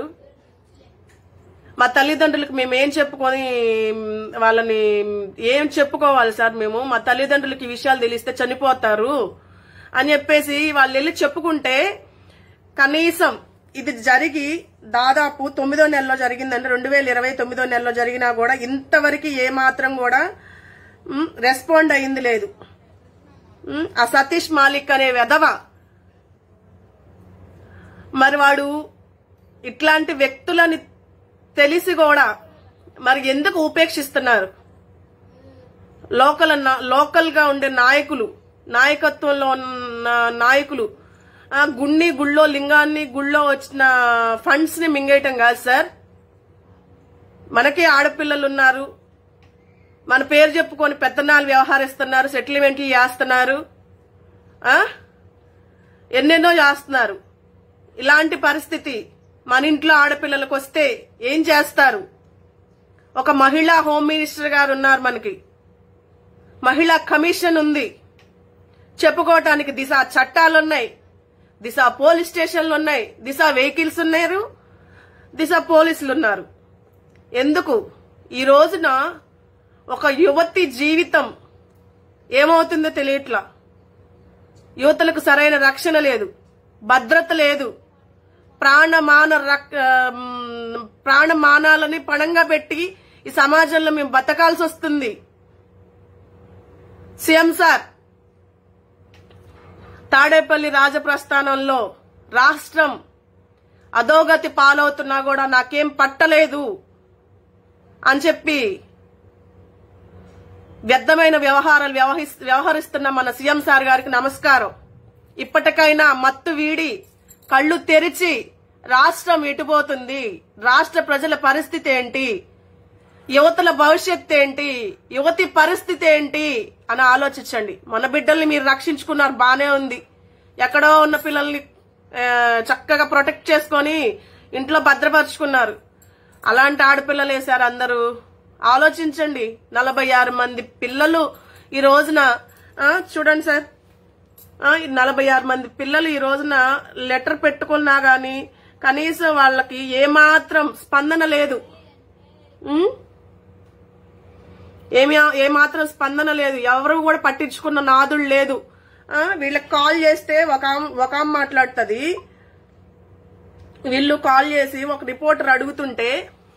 మా తల్లిదండ్రులకు మేము ఏం చెప్పుకొని మ్, వాళ్ళని ఏం చెప్పుకోవాలి సార్ మేము మా తల్లిదండ్రులకి ఈ విషయాలు తెలిస్తే చనిపోతారు అని చెప్పేసి వాళ్ళు వెళ్ళి చెప్పుకుంటే కనీసం ఇది జరిగి దాదాపు తొమ్మిదో నెలలో జరిగిందంటే రెండు వేల ఇరవై తొమ్మిదో నెలలో జరిగినా కూడా ఇంతవరకు ఏ మాత్రం కూడా మ్, రెస్పాండ్ అయింది లేదు మ్, ఆ సతీష్ మాలిక్ అనే వెధవ మరి వాడు ఇట్లాంటి వ్యక్తులని తెలిసి కూడా మరి ఎందుకు ఉపేక్షిస్తున్నారు లోకల్ నా- లోకల్ గా ఉండే నాయకులు నాయకత్వంలో ఉన్న నాయకులు ఆ గుణ్ణి గుళ్ళో లింగాన్ని గుళ్ళో వచ్చిన ఫండ్స్ ని మింగేయటం కాదు సార్ మనకే ఆడపిల్లలు ఉన్నారు మన పేరు చెప్పుకొని పెద్దనాలు వ్యవహరిస్తున్నారు సెటిల్మెంట్లు చేస్తున్నారు ఆ? ఎన్నెన్నో చేస్తున్నారు ఇలాంటి పరిస్థితి మన ఇంట్లో ఆడపిల్లలకు వస్తే ఏం చేస్తారు ఒక మహిళా హోమ్ మినిస్టర్ గారు ఉన్నారు మనకి మహిళా కమిషన్ ఉంది చెప్పుకోవటానికి దిశ చట్టాలు ఉన్నాయి దిశ పోలీస్ స్టేషన్లు ఉన్నాయి దిశ వెహికల్స్ ఉన్నారు దిశ పోలీసులు ఉన్నారు ఎందుకు ఈ రోజున ఒక యువతి జీవితం ఏమవుతుందో తెలియట్లా యువతలకు సరైన రక్షణ లేదు భద్రత లేదు ప్రాణమాన రక్- ఆమ్, ప్రాణమానాలని పణంగా పెట్టి ఈ సమాజంలో మేము బతకాల్సి వస్తుంది సీఎం సార్ తాడేపల్లి రాజప్రస్థానంలో రాష్ట్రం అధోగతి పాలవుతున్నా కూడా నాకేం పట్టలేదు అని చెప్పి వ్యర్థమైన వ్యవహారాలు వ్యవహిస్- వ్యవహరిస్తున్న మన సీఎం సార్ గారికి నమస్కారం ఇప్పటికైనా మత్తు వీడి కళ్ళు తెరిచి రాష్ట్రం ఎటుపోతుంది రాష్ట్ర ప్రజల పరిస్థితి ఏంటి యువతల భవిష్యత్ ఏంటి యువతి పరిస్థితి ఏంటి అని ఆలోచించండి మన బిడ్డల్ని మీరు రక్షించుకున్నారు బానే ఉంది ఎక్కడో ఉన్న పిల్లల్ని ఆ, చక్కగా ప్రొటెక్ట్ చేసుకొని ఇంట్లో భద్రపరుచుకున్నారు అలాంటి ఆడపిల్లలు వేశారు అందరూ ఆలోచించండి నలభై ఆరు మంది పిల్లలు ఈ రోజున ఆ, చూడండి సార్ ఆ, ఈ నలభై ఆరు మంది పిల్లలు ఈ రోజున లెటర్ పెట్టుకున్నా గాని కనీసం వాళ్ళకి ఏమాత్రం స్పందన లేదు ఉం? ఏమి ఏమాత్రం స్పందన లేదు ఎవరు కూడా పట్టించుకున్న నాదుడు లేదు ఆ, వీళ్ళకి కాల్ చేస్తే ఒక ఆమ్- ఒక ఆమె మాట్లాడుతుంది వీళ్ళు కాల్ చేసి ఒక రిపోర్టర్ అడుగుతుంటే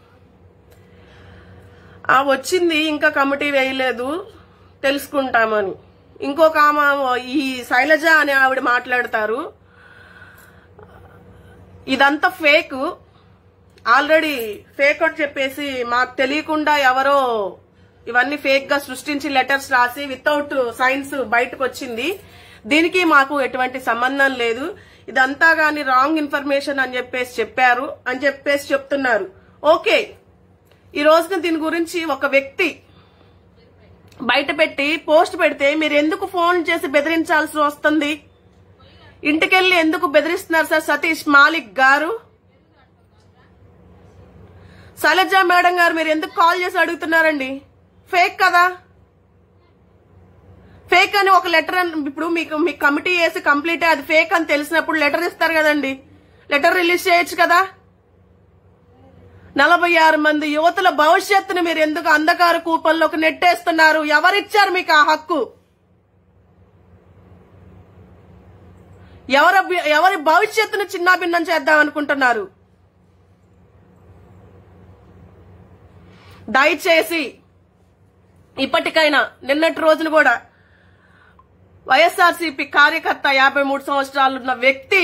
ఆ వచ్చింది ఇంకా కమిటీ వేయలేదు తెలుసుకుంటామని ఇంకొక ఆమె ఈ శైలజ అనే ఆవిడ మాట్లాడతారు ఇదంతా ఫేక్ ఆల్రెడీ ఫేక్ అని చెప్పేసి మాకు తెలియకుండా ఎవరో ఇవన్నీ ఫేక్ గా సృష్టించి లెటర్స్ రాసి వితౌట్ సైన్స్ బయటకు వచ్చింది దీనికి మాకు ఎటువంటి సంబంధం లేదు ఇదంతా గాని రాంగ్ ఇన్ఫర్మేషన్ అని చెప్పేసి చెప్పారు అని చెప్పేసి చెప్తున్నారు ఓకే ఈ రోజున దీని గురించి ఒక వ్యక్తి బయట పెట్టి పోస్ట్ పెడితే మీరు ఎందుకు ఫోన్ చేసి బెదిరించాల్సి వస్తుంది ఇంటికెళ్ళి ఎందుకు బెదిరిస్తున్నారు సార్ సతీష్ మాలిక్ గారు శైలజ మేడం గారు మీరు ఎందుకు కాల్ చేసి అడుగుతున్నారండి ఫేక్ కదా ఫేక్ అని ఒక లెటర్ ఇప్పుడు మీకు మీ కమిటీ వేసి కంప్లీట్ అది ఫేక్ అని తెలిసినప్పుడు లెటర్ ఇస్తారు కదండి లెటర్ రిలీజ్ చేయొచ్చు కదా నలభై ఆరు మంది యువతుల భవిష్యత్తును మీరు ఎందుకు అంధకార కూపంలోకి నెట్టేస్తున్నారు ఎవరిచ్చారు మీకు ఆ హక్కు ఎవరి ఎవరి భవిష్యత్తును చిన్నాభిన్నం చేద్దాం అనుకుంటున్నారు దయచేసి ఇప్పటికైనా నిన్నటి రోజున కూడా వైఎస్ఆర్సీపీ కార్యకర్త యాభై మూడు సంవత్సరాలున్న వ్యక్తి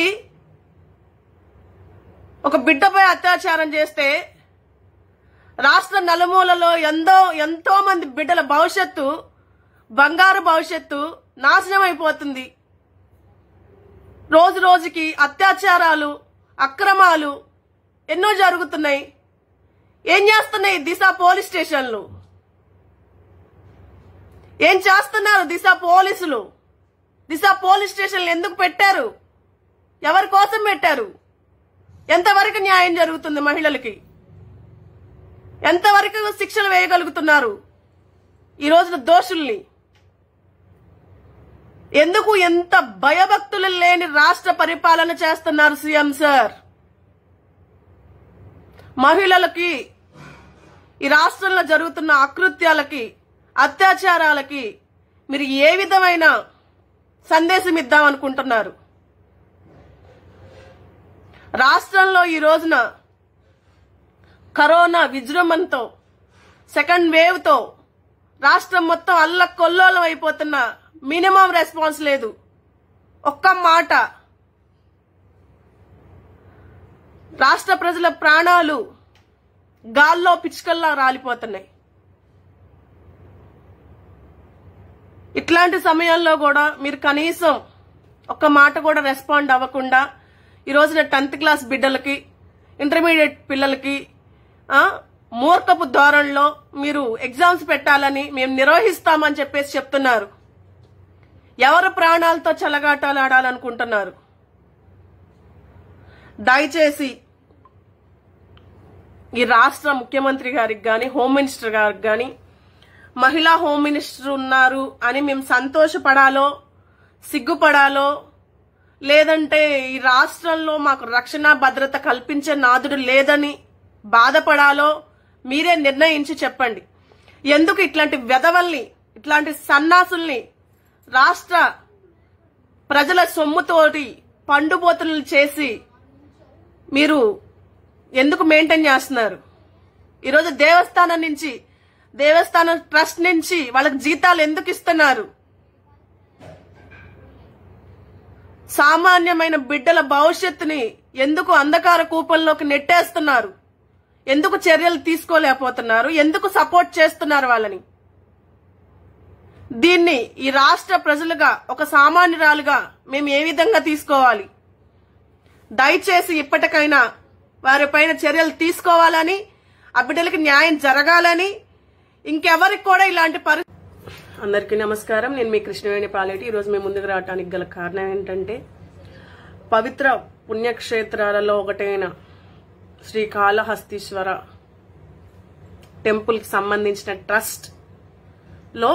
ఒక బిడ్డపై అత్యాచారం చేస్తే రాష్ట్ర నలుమూలలో ఎంతో ఎంతో మంది బిడ్డల భవిష్యత్తు బంగారు భవిష్యత్తు నాశనం అయిపోతుంది రోజు రోజుకి అత్యాచారాలు అక్రమాలు ఎన్నో జరుగుతున్నాయి ఏం చేస్తున్నాయి దిశ పోలీస్ స్టేషన్లు ఏం చేస్తున్నారు దిశ పోలీసులు దిశ పోలీస్ స్టేషన్లు ఎందుకు పెట్టారు ఎవరి కోసం పెట్టారు ఎంతవరకు న్యాయం జరుగుతుంది మహిళలకి ఎంతవరకు శిక్షలు వేయగలుగుతున్నారు ఈ రోజున దోషుల్ని ఎందుకు ఎంత భయభక్తులు లేని రాష్ట్ర పరిపాలన చేస్తున్నారు సీఎం సార్ మహిళలకి ఈ రాష్ట్రంలో జరుగుతున్న అకృత్యాలకి అత్యాచారాలకి మీరు ఏ విధమైన సందేశం ఇద్దాం అనుకుంటున్నారు రాష్ట్రంలో ఈ రోజున కరోనా విజృంభణతో సెకండ్ వేవ్ తో రాష్ట్రం మొత్తం అల్ల కొల్లోలం అయిపోతున్న మినిమం రెస్పాన్స్ లేదు ఒక్క మాట రాష్ట్ర ప్రజల ప్రాణాలు గాల్లో పిచ్చుకల్లా రాలిపోతున్నాయి ఇట్లాంటి సమయంలో కూడా మీరు కనీసం ఒక్క మాట కూడా రెస్పాండ్ అవ్వకుండా ఈ రోజున టెన్త్ క్లాస్ బిడ్డలకి ఇంటర్మీడియట్ పిల్లలకి ఆ, మూర్ఖపు ధోరణిలో మీరు ఎగ్జామ్స్ పెట్టాలని మేము నిర్వహిస్తామని చెప్పేసి చెప్తున్నారు ఎవరు ప్రాణాలతో చెలగాటాలు ఆడాలనుకుంటున్నారు దయచేసి ఈ రాష్ట్ర ముఖ్యమంత్రి గారికి గాని హోమ్ మినిస్టర్ గారికి గాని మహిళా హోమ్ మినిస్టర్ ఉన్నారు అని మేము సంతోషపడాలో సిగ్గుపడాలో లేదంటే ఈ రాష్ట్రంలో మాకు రక్షణ భద్రత కల్పించే నాదుడు లేదని బాధపడాలో మీరే నిర్ణయించి చెప్పండి ఎందుకు ఇట్లాంటి వెధవల్ని ఇట్లాంటి సన్నాసుల్ని రాష్ట్ర ప్రజల సొమ్ముతోటి పండుబోతులను చేసి మీరు ఎందుకు మెయింటైన్ చేస్తున్నారు ఈరోజు దేవస్థానం నుంచి దేవస్థానం ట్రస్ట్ నుంచి వాళ్ళకి జీతాలు ఎందుకు ఇస్తున్నారు సామాన్యమైన బిడ్డల భవిష్యత్తుని ఎందుకు అంధకార కూపంలోకి నెట్టేస్తున్నారు ఎందుకు చర్యలు తీసుకోలేకపోతున్నారు ఎందుకు సపోర్ట్ చేస్తున్నారు వాళ్ళని దీన్ని ఈ రాష్ట్ర ప్రజలుగా ఒక సామాన్యురాలుగా మేము ఏ విధంగా తీసుకోవాలి దయచేసి ఇప్పటికైనా వారిపైన చర్యలు తీసుకోవాలని ఆ బిడ్డలకి న్యాయం జరగాలని ఇంకెవరికి కూడా ఇలాంటి పరి అందరికీ నమస్కారం నేను మీ కృష్ణవేణి పాలేటి ఈరోజు మేము ముందుకు రావడానికి గల కారణం ఏంటంటే పవిత్ర పుణ్యక్షేత్రాలలో ఒకటైన శ్రీకాళహస్తీశ్వర టెంపుల్కి సంబంధించిన ట్రస్ట్ లో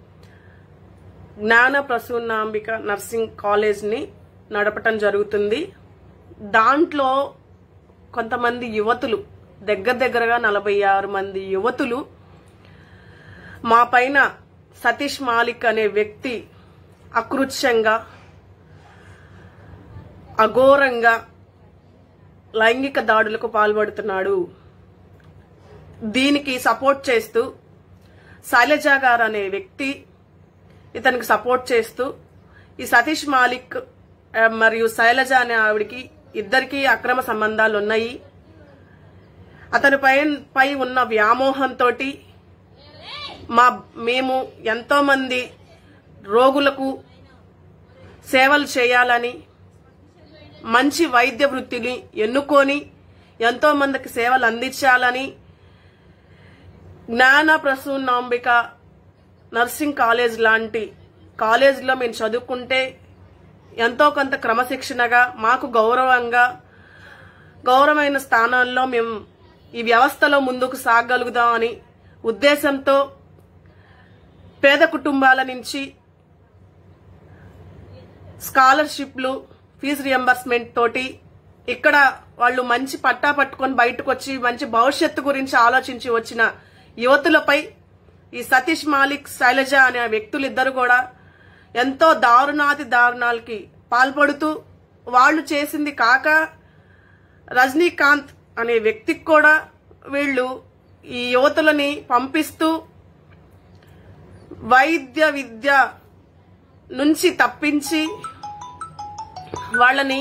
జ్ఞాన ప్రసూనాంబిక నర్సింగ్ కాలేజ్ని నడపటం జరుగుతుంది దాంట్లో కొంతమంది యువతులు దగ్గర దగ్గరగా నలభై ఆరు మంది యువతులు మా పైన సతీష్ మాలిక్ అనే వ్యక్తి అకృత్యంగా అఘోరంగా లైంగిక దాడులకు పాల్పడుతున్నాడు దీనికి సపోర్ట్ చేస్తూ శైలజ గారు అనే వ్యక్తి ఇతనికి సపోర్ట్ చేస్తూ ఈ సతీష్ మాలిక్ ఆ, మరియు శైలజ అనే ఆవిడికి ఇద్దరికి అక్రమ సంబంధాలు ఉన్నాయి అతని పై పై ఉన్న వ్యామోహంతో మా మేము ఎంతో మంది రోగులకు సేవలు చేయాలని మంచి వైద్య వృత్తిని ఎన్నుకొని ఎంతో మందికి సేవలు అందించాలని జ్ఞాన ప్రసూనాంబిక నర్సింగ్ కాలేజ్ లాంటి కాలేజీలో మేము చదువుకుంటే ఎంతో కొంత క్రమశిక్షణగా మాకు గౌరవంగా గౌరవమైన స్థానాల్లో మేము ఈ వ్యవస్థలో ముందుకు సాగలుగుదామని ఉద్దేశంతో పేద కుటుంబాల నుంచి స్కాలర్షిప్లు ఫీజు రియంబర్స్మెంట్ తోటి ఇక్కడ వాళ్ళు మంచి పట్టా పట్టుకొని బయటకు వచ్చి మంచి భవిష్యత్తు గురించి ఆలోచించి వచ్చిన యువతులపై ఈ సతీష్ మాలిక్ శైలజ అనే వ్యక్తులిద్దరు కూడా ఎంతో దారుణాతి దారుణాలకి పాల్పడుతూ వాళ్ళు చేసింది కాక రజనీకాంత్ అనే వ్యక్తికి కూడా వీళ్ళు ఈ యువతులని పంపిస్తూ వైద్య విద్య నుంచి తప్పించి వాళ్ళని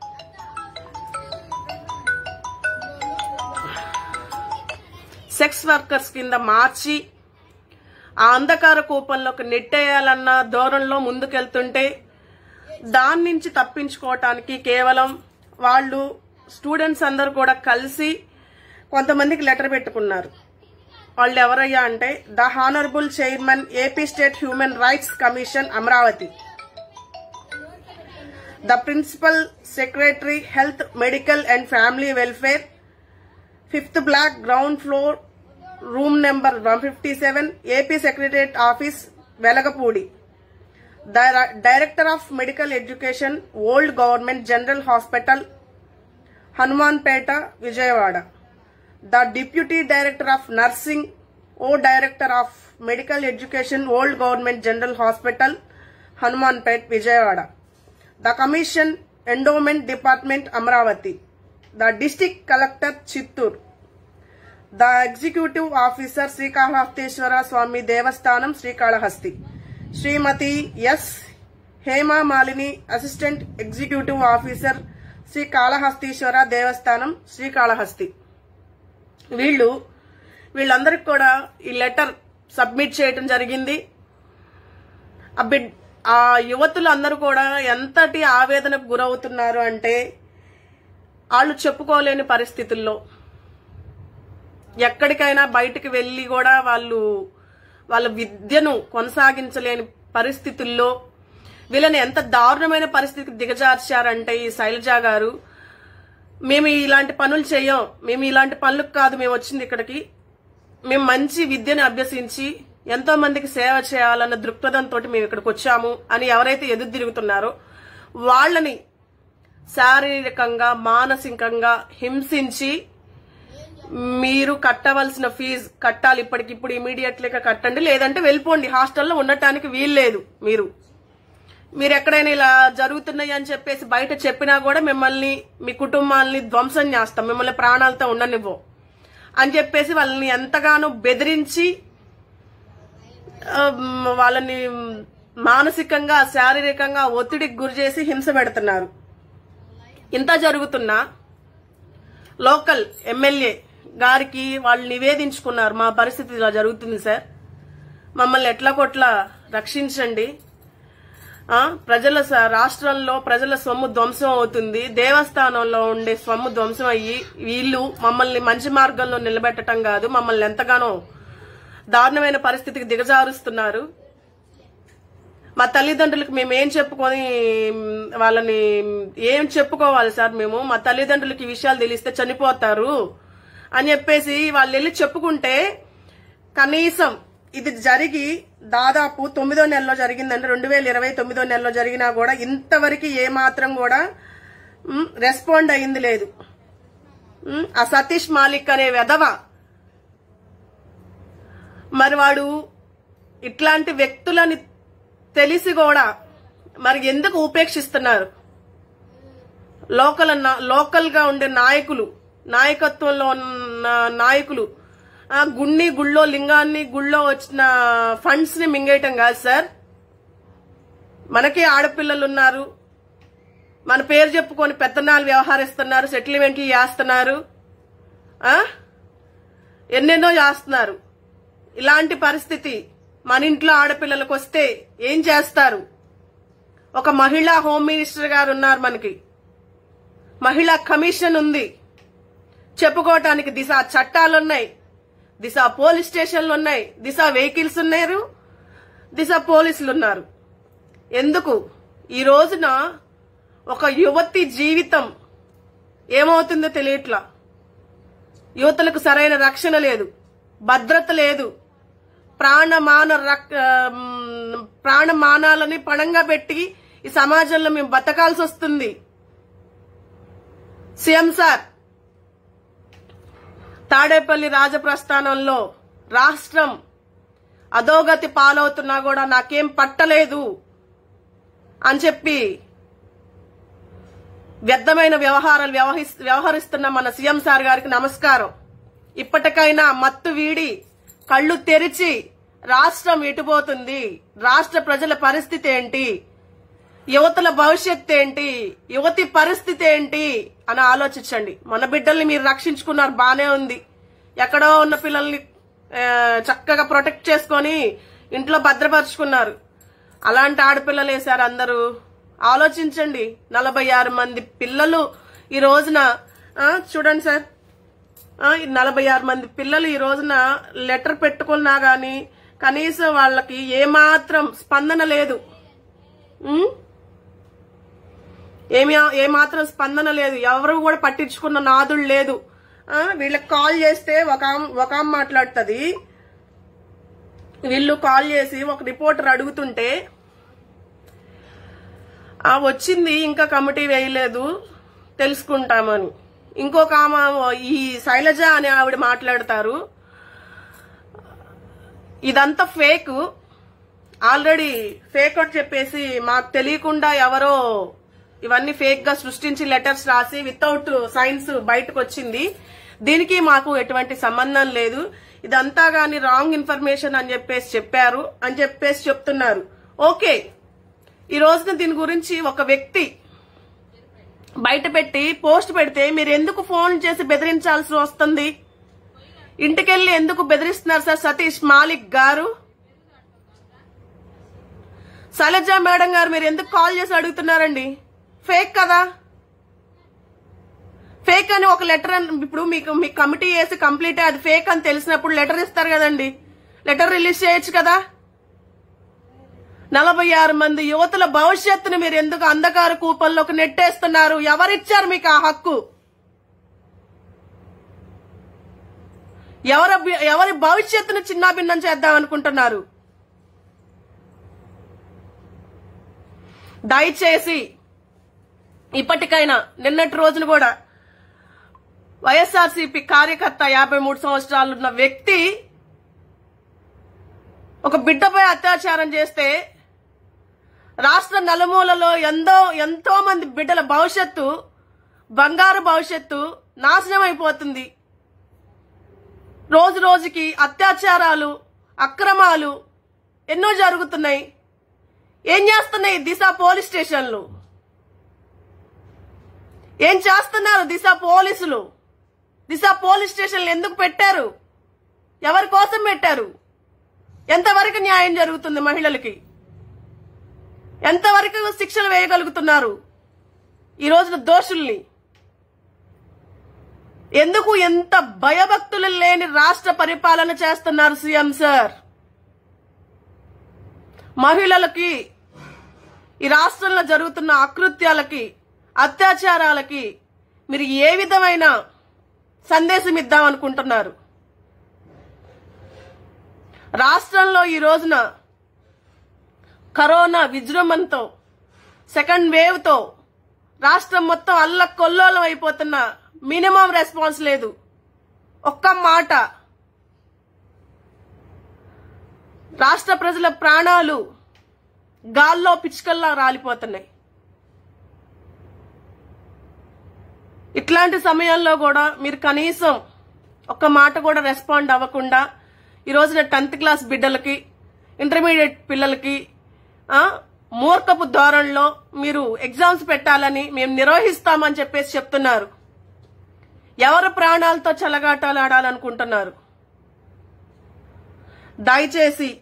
సెక్స్ వర్కర్స్ కింద మార్చి ఆ అంధకార కూపంలోకి నెట్టేయాలన్న ధోరణిలో ముందుకెళ్తుంటే దాని నుంచి తప్పించుకోవటానికి కేవలం వాళ్ళు స్టూడెంట్స్ అందరూ కూడా కలిసి కొంతమందికి లెటర్ పెట్టుకున్నారు వాళ్ళు ఎవరయ్యా అంటే the honourable chairman AP state human rights commission Amaravati the principal secretary health medical and family welfare fifth block ground floor room number one fifty seven AP secretariat office Velagapudi director of medical education old government general hospital Hanumanpeta Vijayawada the deputy director of nursing oh director of medical education old government general hospital Hanumanpet Vijayawada the commission endowment department Amaravati the district collector Chittoor the executive officer Srikalahasteeswara Swamy Devasthanam Srikalahasti Srimati S Hema Malini assistant executive officer Srikalahasteeswara Devasthanam Srikalahasti వీళ్ళు వీళ్ళందరికి కూడా ఈ letter submit చేయటం జరిగింది ఆ bid ఆ యువతులు అందరూ కూడా ఎంతటి ఆవేదనకు గురవుతున్నారు అంటే వాళ్ళు చెప్పుకోలేని పరిస్థితుల్లో ఎక్కడికైనా బయటికి వెళ్ళి కూడా వాళ్ళు వాళ్ళ విద్యను కొనసాగించలేని పరిస్థితుల్లో వీళ్ళని ఎంత దారుణమైన పరిస్థితికి దిగజార్చారంటే ఈ శైలజ గారు మేము ఇలాంటి పనులు చేయం మేము ఇలాంటి పనులకు కాదు మేము వచ్చింది ఇక్కడికి మేము మంచి విద్యను అభ్యసించి ఎంతో మందికి సేవ చేయాలన్న దృక్పథంతో మేము ఇక్కడికి వచ్చాము అని ఎవరైతే ఎదురు తిరుగుతున్నారో వాళ్ళని శారీరకంగా మానసికంగా హింసించి మీరు కట్టవలసిన ఫీజు కట్టాలి ఇప్పటికిప్పుడు ఇమీడియట్లీగా కట్టండి లేదంటే వెళ్ళిపోండి హాస్టల్లో ఉండటానికి వీల్లేదు మీరు మీరు ఎక్కడైనా ఇలా జరుగుతున్నాయి అని చెప్పేసి బయట చెప్పినా కూడా మిమ్మల్ని మీ కుటుంబాలని ధ్వంసం చేస్తాం మిమ్మల్ని ప్రాణాలతో ఉండనివ్వం అని చెప్పేసి వాళ్ళని ఎంతగానో బెదిరించి ఆ, వాళ్ళని మానసికంగా శారీరకంగా ఒత్తిడికి గురి చేసి హింస పెడుతున్నారు ఇంత జరుగుతున్నా లోకల్ ఎమ్మెల్యే గారికి వాళ్ళు నివేదించుకున్నారు మా పరిస్థితి ఇలా జరుగుతుంది సార్ మమ్మల్ని ఎట్లా కొట్లా రక్షించండి ఆ, ప్రజల స- రాష్ట్రంలో ప్రజల సొమ్ము ధ్వంసం అవుతుంది దేవస్థానంలో ఉండే సొమ్ము ధ్వంసం అయ్యి వీళ్ళు మమ్మల్ని మంచి మార్గంలో నిలబెట్టడం కాదు మమ్మల్ని ఎంతగానో దారుణమైన పరిస్థితికి దిగజారుస్తున్నారు మా తల్లిదండ్రులకు మేము ఏం చెప్పుకొని మ్, వాళ్ళని ఏం చెప్పుకోవాలి సార్ మేము మా తల్లిదండ్రులకి ఈ విషయాలు తెలిస్తే చనిపోతారు అని చెప్పేసి వాళ్ళు వెళ్ళి చెప్పుకుంటే కనీసం ఇది జరిగి దాదాపు తొమ్మిదో నెలలో జరిగిందంటే రెండు వేల ఇరవై తొమ్మిదో నెలలో జరిగినా కూడా ఇంతవరకు ఏ మాత్రం కూడా మ్, రెస్పాండ్ అయింది లేదు మ్, ఆ సతీష్ మాలిక్ అనే వెధవ మరి వాడు ఇట్లాంటి వ్యక్తులని తెలిసి కూడా మరి ఎందుకు ఉపేక్షిస్తున్నారు లోకల్ లోకల్ గా ఉండే నాయకులు నాయకత్వంలో ఉన్న నాయకులు ఆ గుణ్ణి గుళ్ళో లింగాన్ని గుళ్ళో వచ్చిన ఫండ్స్ ని మింగేయటం కాదు సార్ మనకే ఆడపిల్లలు ఉన్నారు మన పేరు చెప్పుకొని పెత్తనాలు వ్యవహరిస్తున్నారు సెటిల్మెంట్లు చేస్తున్నారు ఆ ఎన్నెన్నో చేస్తున్నారు ఇలాంటి పరిస్థితి మన ఇంట్లో ఆడపిల్లలకు వస్తే ఏం చేస్తారు ఒక మహిళా హోమ్ మినిస్టర్ గారు ఉన్నారు మనకి మహిళా కమిషన్ ఉంది చెప్పుకోవటానికి దిశ చట్టాలు ఉన్నాయి దిశ పోలీస్ స్టేషన్లు ఉన్నాయి దిశ వెహికల్స్ ఉన్నారు దిశ పోలీసులు ఉన్నారు ఎందుకు ఈ రోజున ఒక యువతి జీవితం ఏమవుతుందో తెలియట్లా యువతలకు సరైన రక్షణ లేదు భద్రత లేదు ప్రాణమాన రక్- ఆమ్, ప్రాణమానాలని పణంగా పెట్టి ఈ సమాజంలో మేము బతకాల్సి వస్తుంది సీఎం సార్ తాడేపల్లి రాజప్రస్థానంలో రాష్ట్రం అధోగతి పాలవుతున్నా కూడా నాకేం పట్టలేదు అని చెప్పి వ్యర్థమైన వ్యవహారాలు వ్యవహరిస్- వ్యవహరిస్తున్న మన సీఎం సార్ గారికి నమస్కారం ఇప్పటికైనా మత్తు వీడి కళ్ళు తెరిచి రాష్ట్రం ఎటుపోతుంది రాష్ట్ర ప్రజల పరిస్థితి ఏంటి యువతల భవిష్యత్ ఏంటి యువతి పరిస్థితి ఏంటి అని ఆలోచించండి మన బిడ్డల్ని మీరు రక్షించుకున్నారు బానే ఉంది ఎక్కడో ఉన్న పిల్లల్ని ఆ, చక్కగా ప్రొటెక్ట్ చేసుకొని ఇంట్లో భద్రపరుచుకున్నారు అలాంటి ఆడపిల్లలు వేశారు అందరూ ఆలోచించండి నలభై ఆరు మంది పిల్లలు ఈ రోజున ఆ, చూడండి సార్ ఆ, ఈ నలభై ఆరు మంది పిల్లలు ఈ రోజున లెటర్ పెట్టుకున్నా గాని కనీసం వాళ్ళకి ఏమాత్రం స్పందన లేదు ఉం? ఏమి ఏమాత్రం స్పందన లేదు ఎవరు కూడా పట్టించుకున్న నాదుడు లేదు ఆ, వీళ్ళకి కాల్ చేస్తే ఒక ఆమ్- ఒక ఆమె మాట్లాడుతుంది వీళ్ళు కాల్ చేసి ఒక రిపోర్టర్ అడుగుతుంటే ఆ వచ్చింది ఇంకా కమిటీ వేయలేదు తెలుసుకుంటామని ఇంకొక ఆమె ఈ శైలజ అనే ఆవిడ మాట్లాడతారు ఇదంతా ఫేక్ ఆల్రెడీ ఫేక్ అని చెప్పేసి మాకు తెలియకుండా ఎవరో ఇవన్నీ ఫేక్ గా సృష్టించి లెటర్స్ రాసి వితౌట్ సైన్స్ బయటకు వచ్చింది దీనికి మాకు ఎటువంటి సంబంధం లేదు ఇదంతా గాని రాంగ్ ఇన్ఫర్మేషన్ అని చెప్పేసి చెప్పారు అని చెప్పేసి చెప్తున్నారు ఓకే ఈ రోజున దీని గురించి ఒక వ్యక్తి బయట పెట్టి పోస్ట్ పెడితే మీరు ఎందుకు ఫోన్ చేసి బెదిరించాల్సి వస్తుంది ఇంటికెళ్ళి ఎందుకు బెదిరిస్తున్నారు సార్ సతీష్ మాలిక్ గారు శైలజ మేడం గారు మీరు ఎందుకు కాల్ చేసి అడుగుతున్నారండి ఫేక్ కదా ఫేక్ అని ఒక లెటర్ ఇప్పుడు మీకు మీ కమిటీ వేసి కంప్లీట్ అది ఫేక్ అని తెలిసినప్పుడు లెటర్ ఇస్తారు కదండి లెటర్ రిలీజ్ చేయొచ్చు కదా నలభై ఆరు మంది యువతుల భవిష్యత్తును మీరు ఎందుకు అంధకార కూపంలోకి నెట్టేస్తున్నారు ఎవరిచ్చారు మీకు ఆ హక్కు ఎవరి ఎవరి భవిష్యత్తును చిన్నాభిన్నం చేద్దాం అనుకుంటున్నారు దయచేసి ఇప్పటికైనా నిన్నటి రోజున కూడా వైఎస్ఆర్సీపీ కార్యకర్త యాభై మూడు సంవత్సరాలున్న వ్యక్తి ఒక బిడ్డపై అత్యాచారం చేస్తే రాష్ట్ర నలుమూలలో ఎంతో ఎంతో మంది బిడ్డల భవిష్యత్తు బంగారు భవిష్యత్తు నాశనం అయిపోతుంది రోజు రోజుకి అత్యాచారాలు అక్రమాలు ఎన్నో జరుగుతున్నాయి ఏం చేస్తున్నాయి దిశ పోలీస్ స్టేషన్లు ఏం చేస్తున్నారు దిశ పోలీసులు దిశ పోలీస్ స్టేషన్లు ఎందుకు పెట్టారు ఎవరి కోసం పెట్టారు ఎంతవరకు న్యాయం జరుగుతుంది మహిళలకి ఎంతవరకు శిక్షలు వేయగలుగుతున్నారు ఈ రోజున దోషుల్ని ఎందుకు ఎంత భయభక్తులు లేని రాష్ట్ర పరిపాలన చేస్తున్నారు సీఎం సార్ మహిళలకి ఈ రాష్ట్రంలో జరుగుతున్న అకృత్యాలకి అత్యాచారాలకి మీరు ఏ విధమైన సందేశం ఇద్దాం అనుకుంటున్నారు రాష్ట్రంలో ఈ రోజున కరోనా విజృంభంతో సెకండ్ వేవ్ తో రాష్ట్రం మొత్తం అల్ల కొల్లోలం అయిపోతున్న మినిమం రెస్పాన్స్ లేదు ఒక్క మాట రాష్ట్ర ప్రజల ప్రాణాలు గాల్లో పిచ్చుకల్లా రాలిపోతున్నాయి ఇట్లాంటి సమయంలో కూడా మీరు కనీసం ఒక్క మాట కూడా రెస్పాండ్ అవ్వకుండా ఈ రోజున టెన్త్ క్లాస్ బిడ్డలకి ఇంటర్మీడియట్ పిల్లలకి ఆ, మూర్ఖపు ధోరణిలో మీరు ఎగ్జామ్స్ పెట్టాలని మేము నిర్వహిస్తామని చెప్పేసి చెప్తున్నారు ఎవరు ప్రాణాలతో చెలగాటాలు ఆడాలనుకుంటున్నారు దయచేసి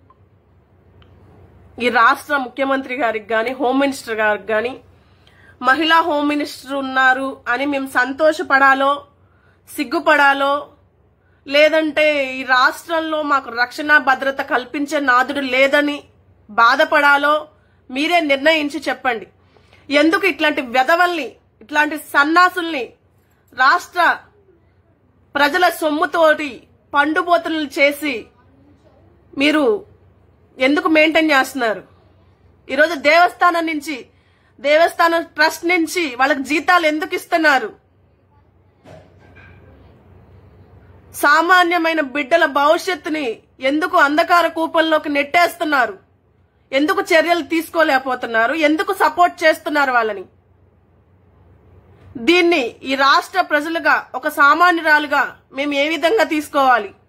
ఈ రాష్ట్ర ముఖ్యమంత్రి గారికి గాని హోమ్ మినిస్టర్ గారికి గాని మహిళా హోమ్ మినిస్టర్ ఉన్నారు అని మేము సంతోషపడాలో సిగ్గుపడాలో లేదంటే ఈ రాష్ట్రంలో మాకు రక్షణ భద్రత కల్పించే నాదుడు లేదని బాధపడాలో మీరే నిర్ణయించి చెప్పండి ఎందుకు ఇట్లాంటి వెధవల్ని ఇట్లాంటి సన్నాసుల్ని రాష్ట్ర ప్రజల సొమ్ముతోటి పండుబోతులను చేసి మీరు ఎందుకు మెయింటైన్ చేస్తున్నారు ఈరోజు దేవస్థానం నుంచి దేవస్థానం ట్రస్ట్ నుంచి వాళ్ళకి జీతాలు ఎందుకు ఇస్తున్నారు సామాన్యమైన బిడ్డల భవిష్యత్తుని ఎందుకు అంధకార కూపంలోకి నెట్టేస్తున్నారు ఎందుకు చర్యలు తీసుకోలేకపోతున్నారు ఎందుకు సపోర్ట్ చేస్తున్నారు వాళ్ళని దీన్ని ఈ రాష్ట్ర ప్రజలుగా ఒక సామాన్యురాలుగా మేము ఏ విధంగా తీసుకోవాలి